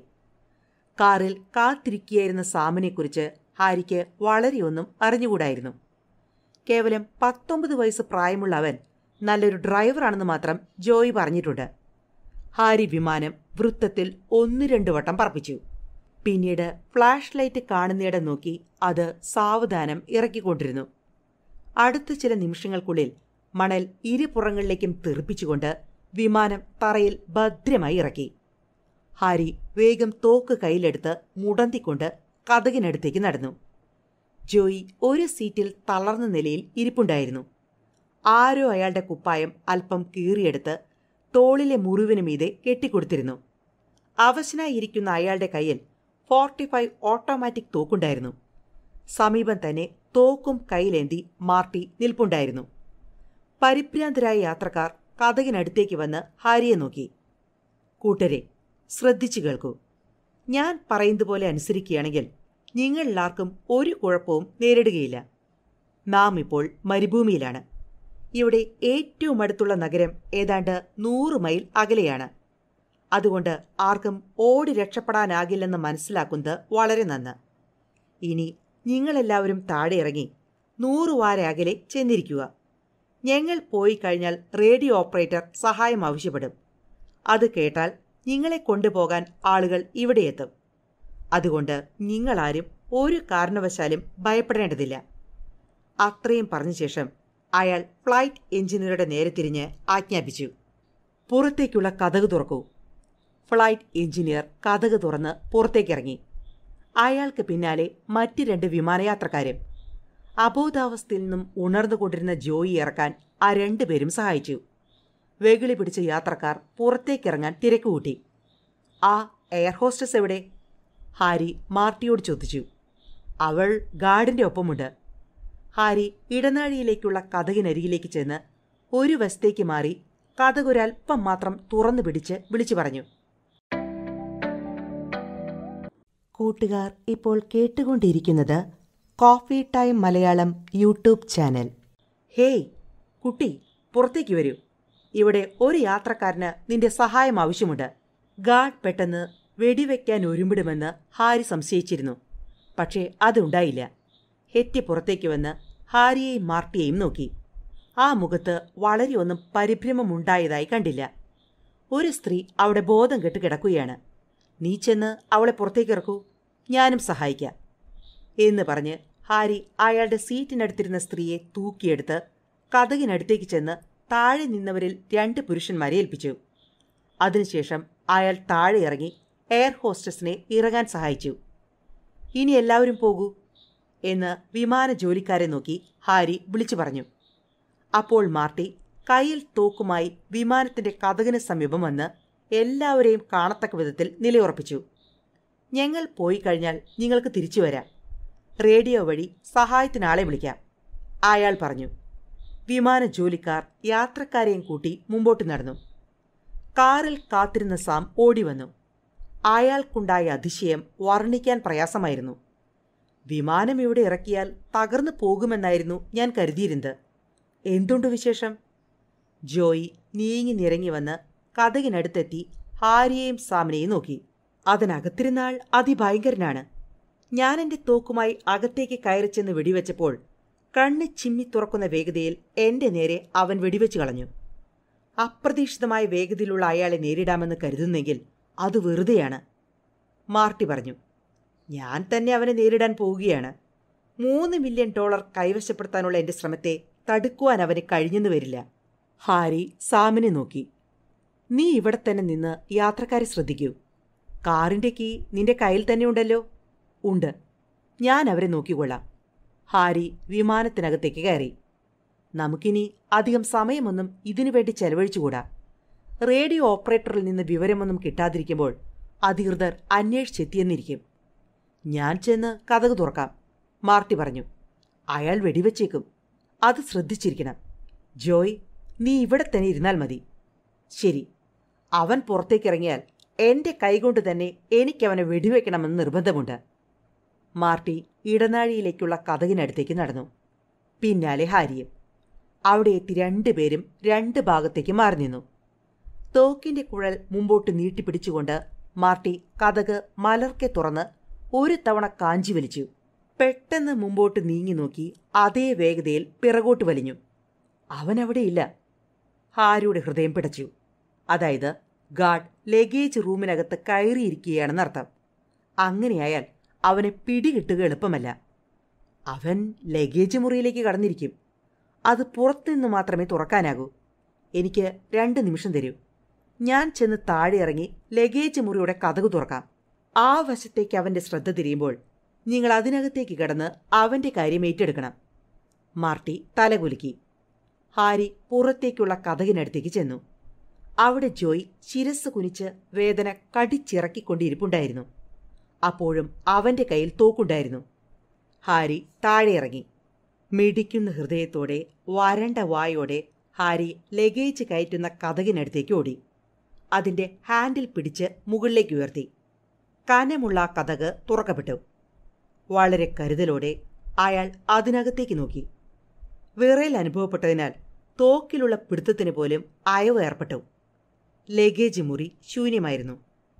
കാറിൽ കാത്തിരിക്കുകയായിരുന്ന സാമിനെക്കുറിച്ച് ഹാരിക്ക് വളരെയൊന്നും അറിഞ്ഞുകൂടായിരുന്നു കേവലം പത്തൊമ്പത് വയസ്സ് പ്രായമുള്ള അവൻ നല്ലൊരു ഡ്രൈവറാണെന്ന് മാത്രം ജോയി പറഞ്ഞിട്ടുണ്ട് ഹാരി വിമാനം വൃത്തത്തിൽ ഒന്ന് രണ്ട് വട്ടം പറപ്പിച്ചു പിന്നീട് ഫ്ലാഷ് ലൈറ്റ് കാണുന്നിടം നോക്കി അത് സാവധാനം ഇറക്കിക്കൊണ്ടിരുന്നു അടുത്ത ചില നിമിഷങ്ങൾക്കുള്ളിൽ മണൽ ഇരുപുറങ്ങളിലേക്കും തെറിപ്പിച്ചുകൊണ്ട് വിമാനം തറയിൽ ഭദ്രമായി ഇറക്കി ഹാരി വേഗം തോക്ക് കയ്യിലെടുത്ത് മുടന്തിക്കൊണ്ട് കഥകിനടുത്തേക്ക് നടന്നു ജോയി ഒരു സീറ്റിൽ തളർന്ന നിലയിൽ ഇരിപ്പുണ്ടായിരുന്നു ആരോ അയാളുടെ കുപ്പായം അല്പം കീറിയെടുത്ത് തോളിലെ മുറിവിന് മീതെ കെട്ടിക്കൊടുത്തിരുന്നു അവശനായിരിക്കുന്ന അയാളുടെ കയ്യിൽ ഫോർട്ടി ഫൈവ് ഓട്ടോമാറ്റിക് തോക്കുണ്ടായിരുന്നു സമീപം തന്നെ തോക്കും കയ്യിലേന്തി മാർട്ടി നിൽപ്പുണ്ടായിരുന്നു പരിഭ്രാന്തരായ യാത്രക്കാർ കഥകിനടുത്തേക്ക് വന്ന് ഹാരിയെ നോക്കി കൂട്ടരെ ശ്രദ്ധിച്ചു കേൾക്കൂ ഞാൻ പറയുന്നത് പോലെ അനുസരിക്കുകയാണെങ്കിൽ നിങ്ങളെല്ലാവർക്കും ഒരു കുഴപ്പവും നേരിടുകയില്ല നാം ഇപ്പോൾ മരുഭൂമിയിലാണ് ഇവിടെ ഏറ്റവും അടുത്തുള്ള നഗരം ഏതാണ്ട് നൂറ് മൈൽ അകലെയാണ് അതുകൊണ്ട് ആർക്കും ഓടി രക്ഷപ്പെടാനാകില്ലെന്ന് മനസ്സിലാക്കുന്നത് വളരെ നന്ന് ഇനി നിങ്ങളെല്ലാവരും താഴെ ഇറങ്ങി നൂറ് വാര അകലെ ചെന്നിരിക്കുക ഞങ്ങൾ പോയി കഴിഞ്ഞാൽ റേഡിയോ ഓപ്പറേറ്റർ സഹായം ആവശ്യപ്പെടും അത് കേട്ടാൽ നിങ്ങളെ കൊണ്ടുപോകാൻ ആളുകൾ ഇവിടെ എത്തും അതുകൊണ്ട് നിങ്ങളാരും ഒരു കാരണവശാലും ഭയപ്പെടേണ്ടതില്ല അത്രയും പറഞ്ഞ ശേഷം അയാൾ ഫ്ലൈറ്റ് എഞ്ചിനീയറുടെ നേരെ തിരിഞ്ഞ് ആജ്ഞാപിച്ചു പുറത്തേക്കുള്ള കഥക് തുറക്കൂ ഫ്ലൈറ്റ് എഞ്ചിനീയർ കഥക് തുറന്ന് പുറത്തേക്കിറങ്ങി അയാൾക്ക് പിന്നാലെ മറ്റ് രണ്ട് വിമാനയാത്രക്കാരും അബോധാവസ്ഥയിൽ നിന്നും ഉണർന്നുകൊണ്ടിരുന്ന ജോയി ഇറക്കാൻ ആ രണ്ടുപേരും സഹായിച്ചു വെകിളി പിടിച്ച യാത്രക്കാർ പുറത്തേക്കിറങ്ങാൻ തിരക്കുകൂട്ടി ആ എയർ ഹോസ്റ്റസ് എവിടെ ഹാരി മാർട്ടിയോട് ചോദിച്ചു അവൾ ഗാർഡിന്റെ ഒപ്പമുണ്ട് ഹാരി ഇടനാഴിയിലേക്കുള്ള കഥകിനരികിലേക്ക് ചെന്ന് ഒരു വശത്തേക്ക് മാറി കഥകൊരൽപ്പം മാത്രം തുറന്നു പിടിച്ച് വിളിച്ചു പറഞ്ഞു കൂട്ടുകാർ ഇപ്പോൾ കേട്ടുകൊണ്ടിരിക്കുന്നത് coffee time Malayalam YouTube channel hey കുട്ടി പുറത്തേക്ക് വരൂ ഇവിടെ ഒരു യാത്രക്കാരന് നിന്റെ സഹായം ആവശ്യമുണ്ട് ഗാർഡ് പെട്ടെന്ന് വെടിവെക്കാൻ ഒരുമ്പിടുമെന്ന് ഹാരി സംശയിച്ചിരുന്നു പക്ഷേ അതുണ്ടായില്ല ഹെറ്റി പുറത്തേക്ക് വന്ന് ഹാരിയെയും മാർട്ടിയെയും നോക്കി ആ മുഖത്ത് വളരെയൊന്നും പരിഭ്രമമുണ്ടായതായി കണ്ടില്ല ഒരു സ്ത്രീ അവിടെ ബോധം കെട്ട് കിടക്കുകയാണ് നീ ചെന്ന് അവളെ പുറത്തേക്കിറക്കൂ ഞാനും സഹായിക്കാം എന്ന് പറഞ്ഞ് ഹാരി അയാളുടെ സീറ്റിനടുത്തിരുന്ന സ്ത്രീയെ തൂക്കിയെടുത്ത് കഥകിനടുത്തേക്ക് ചെന്ന് താഴെ നിന്നവരിൽ രണ്ട് പുരുഷന്മാരെ ഏൽപ്പിച്ചു അതിനുശേഷം അയാൾ താഴെ ഇറങ്ങി എയർ ഹോസ്റ്റസിനെ ഇറങ്ങാൻ സഹായിച്ചു ഇനി എല്ലാവരും പോകൂ എന്ന് വിമാന ജോലിക്കാരെ നോക്കി ഹാരി വിളിച്ചു പറഞ്ഞു അപ്പോൾ മാർട്ടി കയ്യിൽ തോക്കുമായി വിമാനത്തിന്റെ കഥകിന് സമീപം വന്ന് എല്ലാവരെയും കാണത്തക്ക വിധത്തിൽ നിലയുറപ്പിച്ചു ഞങ്ങൾ പോയി കഴിഞ്ഞാൽ നിങ്ങൾക്ക് തിരിച്ചു വരാം റേഡിയോ വഴി സഹായത്തിനാളെ വിളിക്കാം അയാൾ പറഞ്ഞു വിമാന ജോലിക്കാർ യാത്രക്കാരെയും കൂട്ടി മുമ്പോട്ട് നടന്നു കാറിൽ കാത്തിരുന്ന സാം ഓടി വന്നു അയാൾക്കുണ്ടായ അതിശയം വർണ്ണിക്കാൻ പ്രയാസമായിരുന്നു വിമാനം ഇവിടെ ഇറക്കിയാൽ തകർന്നു പോകുമെന്നായിരുന്നു ഞാൻ കരുതിയിരുന്നത് എന്തുണ്ട് വിശേഷം ജോയി നീങ്ങി നിരങ്ങി വന്ന് കഥകിനടുത്തെത്തി ഹാരിയെയും സാമിനെയും നോക്കി അതിനകത്തിരുന്നാൾ അതിഭയങ്കരനാണ് ഞാൻ എൻ്റെ തോക്കുമായി അകത്തേക്ക് കയറിച്ചെന്ന് വെടിവെച്ചപ്പോൾ കണ്ണ് ചിമ്മി തുറക്കുന്ന വേഗതയിൽ എൻ്റെ നേരെ അവൻ വെടിവെച്ച് കളഞ്ഞു അപ്രതീക്ഷിതമായ വേഗതയിലുള്ള അയാളെ നേരിടാമെന്ന് കരുതുന്നെങ്കിൽ അത് വെറുതെയാണ് മാർട്ടി പറഞ്ഞു ഞാൻ തന്നെ അവനെ നേരിടാൻ പോവുകയാണ് മൂന്ന് മില്യൺ ഡോളർ കൈവശപ്പെടുത്താനുള്ള എൻ്റെ ശ്രമത്തെ തടുക്കുവാൻ അവന് കഴിഞ്ഞെന്ന് വരില്ല ഹാരി സാമിനെ നോക്കി നീ ഇവിടെ തന്നെ നിന്ന് യാത്രക്കാരെ ശ്രദ്ധിക്കൂ കാറിൻ്റെ കീ നിന്റെ കയ്യിൽ തന്നെ ഉണ്ടല്ലോ ഉണ്ട് ഞാൻ അവരെ നോക്കിക്കൊള്ളാം ഹാരി വിമാനത്തിനകത്തേക്ക് കയറി നമുക്കിനി അധികം സമയമൊന്നും ഇതിനു വേണ്ടി ചെലവഴിച്ചുകൂടാ റേഡിയോ ഓപ്പറേറ്ററിൽ നിന്ന് വിവരമൊന്നും കിട്ടാതിരിക്കുമ്പോൾ അധികൃതർ അന്വേഷിച്ചെത്തിയെന്നിരിക്കും ഞാൻ ചെന്ന് കഥക് തുറക്കാം മാർട്ടി പറഞ്ഞു അയാൾ വെടിവെച്ചേക്കും അത് ശ്രദ്ധിച്ചിരിക്കണം ജോയ് നീ ഇവിടെ തന്നെ ഇരുന്നാൽ മതി ശരി അവൻ പുറത്തേക്കിറങ്ങിയാൽ എൻ്റെ കൈകൊണ്ട് തന്നെ എനിക്കവനെ വെടിവെക്കണമെന്ന് നിർബന്ധമുണ്ട് മാർട്ടി ഇടനാഴിയിലേക്കുള്ള കഥകിനടുത്തേക്ക് നടന്നു പിന്നാലെ ഹാരിയും അവിടെ എത്തി രണ്ടുപേരും രണ്ട് ഭാഗത്തേക്ക് മാറി നിന്നു തോക്കിന്റെ കുഴൽ മുമ്പോട്ട് നീട്ടിപ്പിടിച്ചുകൊണ്ട് മാർട്ടി കഥക് മലർക്കെ തുറന്ന് ഒരു തവണ കാഞ്ചി വലിച്ചു പെട്ടെന്ന് മുമ്പോട്ട് നീങ്ങി നോക്കി അതേ വേഗതയിൽ പിറകോട്ട് വലിഞ്ഞു അവനവിടെയില്ല ഹാരിയുടെ ഹൃദയം പിടച്ചു അതായത് ഗാർഡ് ലഗേജ് റൂമിനകത്ത് കയറിയിരിക്കുകയാണെന്നർത്ഥം അങ്ങനെയായാൽ അവനെ പിടികിട്ടുക എളുപ്പമല്ല അവൻ ലഗേജ് മുറിയിലേക്ക് കടന്നിരിക്കും അത് പുറത്തുനിന്ന് മാത്രമേ തുറക്കാനാകൂ എനിക്ക് രണ്ട് നിമിഷം തരൂ ഞാൻ ചെന്ന് താഴെ ഇറങ്ങി ലഗേജ് മുറിയുടെ കഥകു തുറക്കാം ആ വശത്തേക്ക് അവന്റെ ശ്രദ്ധ തിരിയുമ്പോൾ നിങ്ങൾ അതിനകത്തേക്ക് കടന്ന് അവന്റെ കാര്യം ഏറ്റെടുക്കണം മാർട്ടി തലകുലുക്കി ഹാരി പുറത്തേക്കുള്ള കഥകിനടുത്തേക്ക് ചെന്നു അവിടെ ജോയ് ശിരസ് കുനിച്ച് വേദന കടിച്ചിറക്കിക്കൊണ്ടിരിപ്പുണ്ടായിരുന്നു അപ്പോഴും അവന്റെ കയ്യിൽ തോക്കുണ്ടായിരുന്നു ഹാരി താഴെ ഇറങ്ങി മിടിക്കുന്ന ഹൃദയത്തോടെ വരണ്ട വായോടെ ഹാരി ലഗേജ് കയറ്റുന്ന കഥകിനടുത്തേക്ക് ഓടി അതിന്റെ ഹാൻഡിൽ പിടിച്ച് മുകളിലേക്ക് ഉയർത്തി കനമുള്ള ആ കഥക് തുറക്കപ്പെട്ടു വളരെ കരുതലോടെ അയാൾ അതിനകത്തേക്ക് നോക്കി വിറയിൽ അനുഭവപ്പെട്ടതിനാൽ തോക്കിലുള്ള പിടുത്തത്തിന് പോലും അയവ് ഏർപ്പെട്ടു ലഗേജ് മുറി ശൂന്യമായിരുന്നു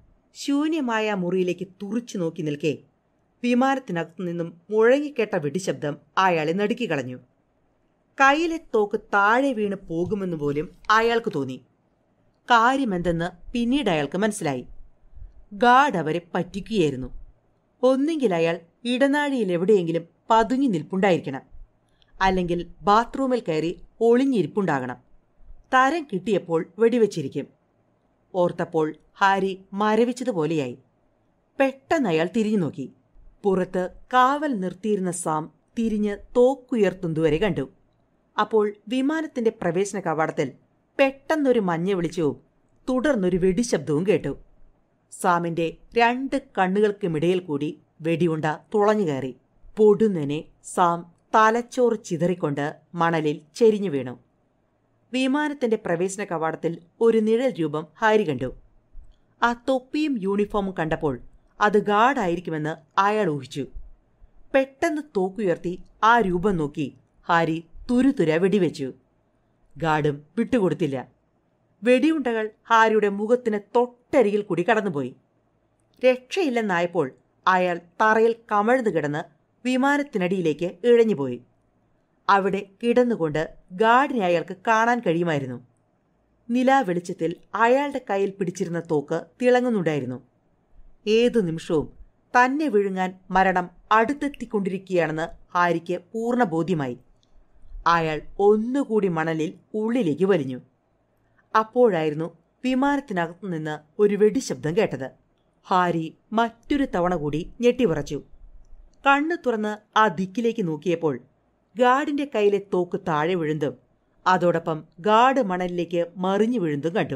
ശൂന്യമായ ആ മുറിയിലേക്ക് തുറിച്ചു നോക്കി നിൽക്കെ വിമാനത്തിനകത്തു നിന്നും മുഴങ്ങിക്കേട്ട വെടിശബ്ദം അയാളെ നടുക്കിക്കളഞ്ഞു കയ്യിലെ തോക്ക് താഴെ വീണ് പോകുമെന്ന് പോലും അയാൾക്ക് തോന്നി കാര്യമെന്തെന്ന് പിന്നീട് അയാൾക്ക് മനസ്സിലായി ഗാർഡ് അവരെ പറ്റിക്കുകയായിരുന്നു ഒന്നെങ്കിൽ അയാൾ ഇടനാഴിയിൽ എവിടെയെങ്കിലും പതുങ്ങി നിൽപ്പുണ്ടായിരിക്കണം അല്ലെങ്കിൽ ബാത്റൂമിൽ കയറി ഒളിഞ്ഞിരിപ്പുണ്ടാകണം തരം കിട്ടിയപ്പോൾ വെടിവെച്ചിരിക്കും ഓർത്തപ്പോൾ ഹാരി മരവിച്ചതുപോലെയായി പെട്ടെന്ന് അയാൾ തിരിഞ്ഞു നോക്കി പുറത്ത് കാവൽ നിർത്തിയിരുന്ന സാം തിരിഞ്ഞ് തോക്കുയർത്തുന്നതുവരെ കണ്ടു അപ്പോൾ വിമാനത്തിന്റെ പ്രവേശന കവാടത്തിൽ പെട്ടെന്നൊരു മഞ്ഞ വെളിച്ചവും തുടർന്നൊരു വെടിശബ്ദവും കേട്ടു സാമിന്റെ രണ്ട് കണ്ണുകൾക്കുമിടയിൽ കൂടി വെടിയുണ്ട തുളഞ്ഞു കയറി പൊടുന്നനെ സാം തലച്ചോറ് ചിതറിക്കൊണ്ട് മണലിൽ ചെരിഞ്ഞു വീണു വിമാനത്തിന്റെ പ്രവേശന കവാടത്തിൽ ഒരു നിഴൽ രൂപം ഹാരി കണ്ടു ആ തൊപ്പിയും യൂണിഫോമും കണ്ടപ്പോൾ അത് ഗാർഡായിരിക്കുമെന്ന് അയാൾ ഊഹിച്ചു പെട്ടെന്ന് തോക്കുയർത്തി ആ രൂപം നോക്കി ഹാരി തുരുതുര വെടിവെച്ചു ഗാർഡും വിട്ടുകൊടുത്തില്ല വെടിയുണ്ടകൾ ഹാരിയുടെ മുഖത്തിന് തൊട്ടരികിൽ കൂടി കടന്നുപോയി രക്ഷയില്ലെന്നായപ്പോൾ അയാൾ തറയിൽ കമഴ്ന്നു കിടന്ന് വിമാനത്തിനടിയിലേക്ക് ഇഴഞ്ഞുപോയി അവിടെ കിടന്നുകൊണ്ട് ഗാർഡിനെ അയാൾക്ക് കാണാൻ കഴിയുമായിരുന്നു നിലാവെളിച്ചത്തിൽ അയാളുടെ കയ്യിൽ പിടിച്ചിരുന്ന തോക്ക് തിളങ്ങുന്നുണ്ടായിരുന്നു ഏതു നിമിഷവും തന്നെ വിഴുങ്ങാൻ മരണം അടുത്തെത്തിക്കൊണ്ടിരിക്കുകയാണെന്ന് ഹാരിക്ക് പൂർണ്ണ ബോധ്യമായി അയാൾ ഒന്നുകൂടി മണലിൽ ഉള്ളിലേക്ക് വലിഞ്ഞു അപ്പോഴായിരുന്നു വിമാനത്തിനകത്തു നിന്ന് ഒരു വെടിശബ്ദം കേട്ടത് ഹാരി മറ്റൊരു തവണ കൂടി ഞെട്ടിവിറച്ചു കണ്ണു തുറന്ന് ആ ദിക്കിലേക്ക് നോക്കിയപ്പോൾ ഗാർഡിന്റെ കയ്യിലെ തോക്ക് താഴെ വീഴുന്നതും അതോടൊപ്പം ഗാർഡ് മണലിലേക്ക് മറിഞ്ഞു വീഴുന്നതും കണ്ടു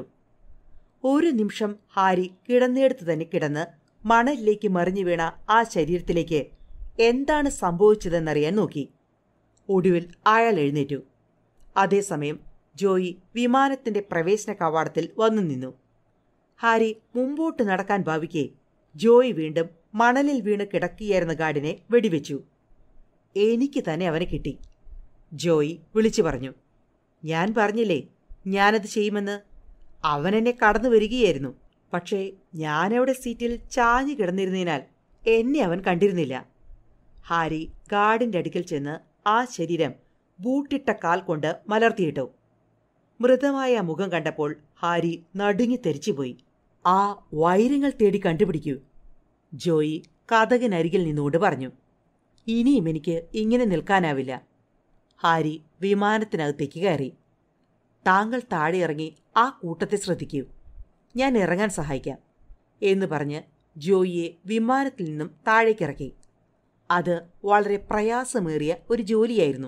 ഒരു നിമിഷം ഹാരി കിടന്നിടത്ത് തന്നെ കിടന്ന് മണലിലേക്ക് മറിഞ്ഞു വീണ ആ ശരീരത്തിലേക്ക് എന്താണ് സംഭവിച്ചതെന്നറിയാൻ നോക്കി ഒടുവിൽ അയാൾ എഴുന്നേറ്റു അതേസമയം ജോയി വിമാനത്തിന്റെ പ്രവേശന കവാടത്തിൽ വന്നു നിന്നു ഹാരി മുമ്പോട്ട് നടക്കാൻ ഭാവിക്കെ ജോയി വീണ്ടും മണലിൽ വീണ് കിടക്കുകയായിരുന്ന ഗാർഡിനെ വെടിവെച്ചു എനിക്ക് തന്നെ അവനെ കിട്ടി ജോയി വിളിച്ചു പറഞ്ഞു ഞാൻ പറഞ്ഞില്ലേ ഞാനത് ചെയ്യുമെന്ന് അവൻ എന്നെ കടന്നു വരികയായിരുന്നു പക്ഷേ ഞാനവിടെ സീറ്റിൽ ചാഞ്ഞു കിടന്നിരുന്നതിനാൽ എന്നെ അവൻ കണ്ടിരുന്നില്ല ഹാരി ഗാർഡിൻ്റെ അടുക്കൽ ചെന്ന് ആ ശരീരം ബൂട്ടിട്ട കാൽ കൊണ്ട് മലർത്തിയിട്ടു മൃതമായ ആ മുഖം കണ്ടപ്പോൾ ഹാരി നടുങ്ങി തെരിച്ചുപോയി ആ വൈരങ്ങൾ തേടി കണ്ടുപിടിക്കൂ ജോയി കഥകിനരികിൽ നിന്നുകൊണ്ട് പറഞ്ഞു ഇനിയും എനിക്ക് ഇങ്ങനെ നിൽക്കാനാവില്ല ഹാരി വിമാനത്തിനകത്തേക്ക് കയറി താങ്കൾ താഴെ ഇറങ്ങി ആ കൂട്ടത്തെ ശ്രദ്ധിക്കൂ ഞാൻ ഇറങ്ങാൻ സഹായിക്കാം എന്ന് പറഞ്ഞ് ജോയിയെ വിമാനത്തിൽ നിന്നും താഴേക്കിറക്കി അത് വളരെ പ്രയാസമേറിയ ഒരു ജോലിയായിരുന്നു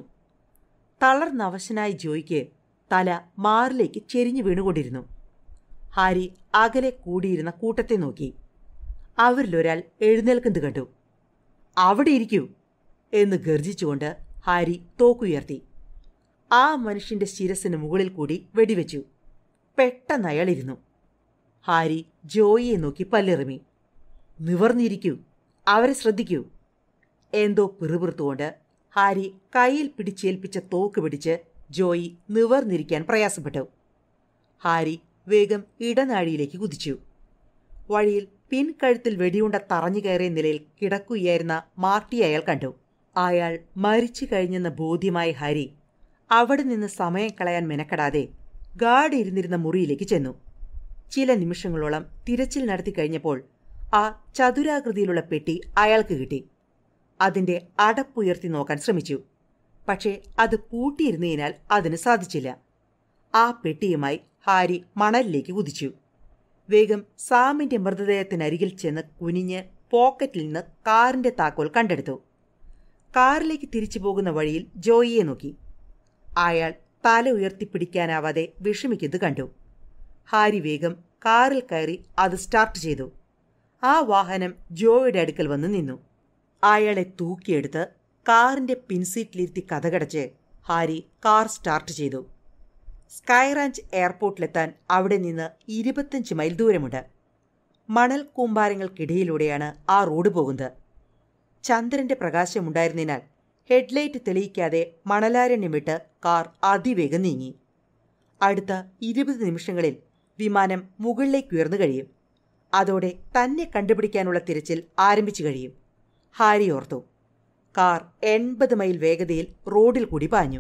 തളർന്നവശനായ ജോയിക്ക് തല മാറിലേക്ക് ചെരിഞ്ഞു വീണുകൊണ്ടിരുന്നു ഹാരി അകലെ കൂടിയിരുന്ന കൂട്ടത്തെ നോക്കി അവരിലൊരാൾ എഴുന്നേൽക്കുന്നത് കണ്ടു അവിടെ ഇരിക്കൂ എന്ന് ഗർജിച്ചുകൊണ്ട് ഹാരി തോക്കുയർത്തി ആ മനുഷ്യന്റെ ശിരസിന് മുകളിൽ കൂടി വെടിവെച്ചു പെട്ടെന്ന് അയാളിരുന്നു ഹാരി ജോയിയെ നോക്കി പല്ലെറിമി നിവർന്നിരിക്കൂ അവരെ ശ്രദ്ധിക്കൂ എന്തോ പിറുപിറുത്തുകൊണ്ട് ഹാരി കയ്യിൽ പിടിച്ചേൽപ്പിച്ച തോക്ക് പിടിച്ച് ജോയി നിവർന്നിരിക്കാൻ പ്രയാസപ്പെട്ടു ഹാരി വേഗം ഇടനാഴിയിലേക്ക് കുതിച്ചു വഴിയിൽ പിൻകഴുത്തിൽ വെടിയുണ്ട തറഞ്ഞു കയറിയ നിലയിൽ കിടക്കുകയായിരുന്ന മാർട്ടി അയാൾ കണ്ടു അയാൾ മരിച്ചു കഴിഞ്ഞെന്ന ബോധ്യമായ ഹാരി അവിടെ നിന്ന് സമയം കളയാൻ മെനക്കെടാതെ ഗാർഡ് ഇരുന്നിരുന്ന മുറിയിലേക്ക് ചെന്നു ചില നിമിഷങ്ങളോളം തിരച്ചിൽ നടത്തി കഴിഞ്ഞപ്പോൾ ആ ചതുരാകൃതിയിലുള്ള പെട്ടി അയാൾക്ക് കിട്ടി അതിന്റെ അടപ്പുയർത്തി നോക്കാൻ ശ്രമിച്ചു പക്ഷേ അത് പൂട്ടിയിരുന്നതിനാൽ അതിന് സാധിച്ചില്ല ആ പെട്ടിയുമായി ഹാരി മണലിലേക്ക് കുതിച്ചു വേഗം സാമിന്റെ മൃതദേഹത്തിനരികിൽ ചെന്ന് കുനിഞ്ഞ് പോക്കറ്റിൽ നിന്ന് കാറിന്റെ താക്കോൽ കണ്ടെടുത്തു കാറിലേക്ക് തിരിച്ചു പോകുന്ന വഴിയിൽ ജോയിയെ നോക്കി അയാൾ തല ഉയർത്തിപ്പിടിക്കാനാവാതെ വിഷമിക്കുന്നത് കണ്ടു ഹാരി വേഗം കാറിൽ കയറി അത് സ്റ്റാർട്ട് ചെയ്തു ആ വാഹനം ജോയുടെ അടുക്കൽ വന്ന് നിന്നു അയാളെ തൂക്കിയെടുത്ത് കാറിന്റെ പിൻസീറ്റിലിരുത്തി കഥകടച്ച് ഹാരി കാർ സ്റ്റാർട്ട് ചെയ്തു സ്കൈറാഞ്ച് എയർപോർട്ടിലെത്താൻ അവിടെ നിന്ന് ഇരുപത്തഞ്ച് മൈൽ ദൂരമുണ്ട് മണൽ കൂമ്പാരങ്ങൾക്കിടയിലൂടെയാണ് ആ റോഡ് പോകുന്നത് ചന്ദ്രന്റെ പ്രകാശമുണ്ടായിരുന്നതിനാൽ ഹെഡ്ലൈറ്റ് തെളിയിക്കാതെ മണലാരണ്യം വിട്ട് കാർ അതിവേഗം നീങ്ങി അടുത്ത ഇരുപത് നിമിഷങ്ങളിൽ വിമാനം മുകളിലേക്ക് ഉയർന്നു കഴിയും അതോടെ തന്നെ കണ്ടുപിടിക്കാനുള്ള തിരച്ചിൽ ആരംഭിച്ചു കഴിയും ഹാരി ഓർത്തു കാർ എൺപത് മൈൽ വേഗതയിൽ റോഡിൽ കൂടി പാഞ്ഞു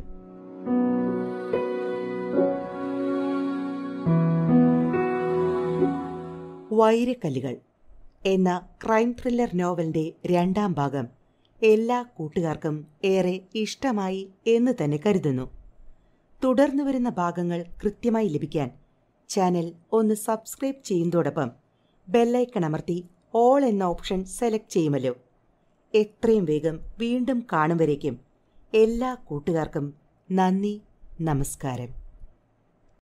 വൈരക്കല്ലുകൾ എന്ന ക്രൈം ത്രില്ലർ നോവലിന്റെ രണ്ടാം ഭാഗം എല്ലാ കൂട്ടുകാർക്കും ഏറെ ഇഷ്ടമായി എന്ന് തന്നെ കരുതുന്നു തുടർന്നു വരുന്ന ഭാഗങ്ങൾ കൃത്യമായി ലഭിക്കാൻ ചാനൽ ഒന്ന് സബ്സ്ക്രൈബ് ചെയ്യുന്നതോടൊപ്പം ബെല്ലൈക്കൺ അമർത്തി ഓൾ എന്ന ഓപ്ഷൻ സെലക്ട് ചെയ്യുമല്ലോ എത്രയും വേഗം വീണ്ടും കാണും വരേക്കും എല്ലാ കൂട്ടുകാർക്കും നന്ദി നമസ്കാരം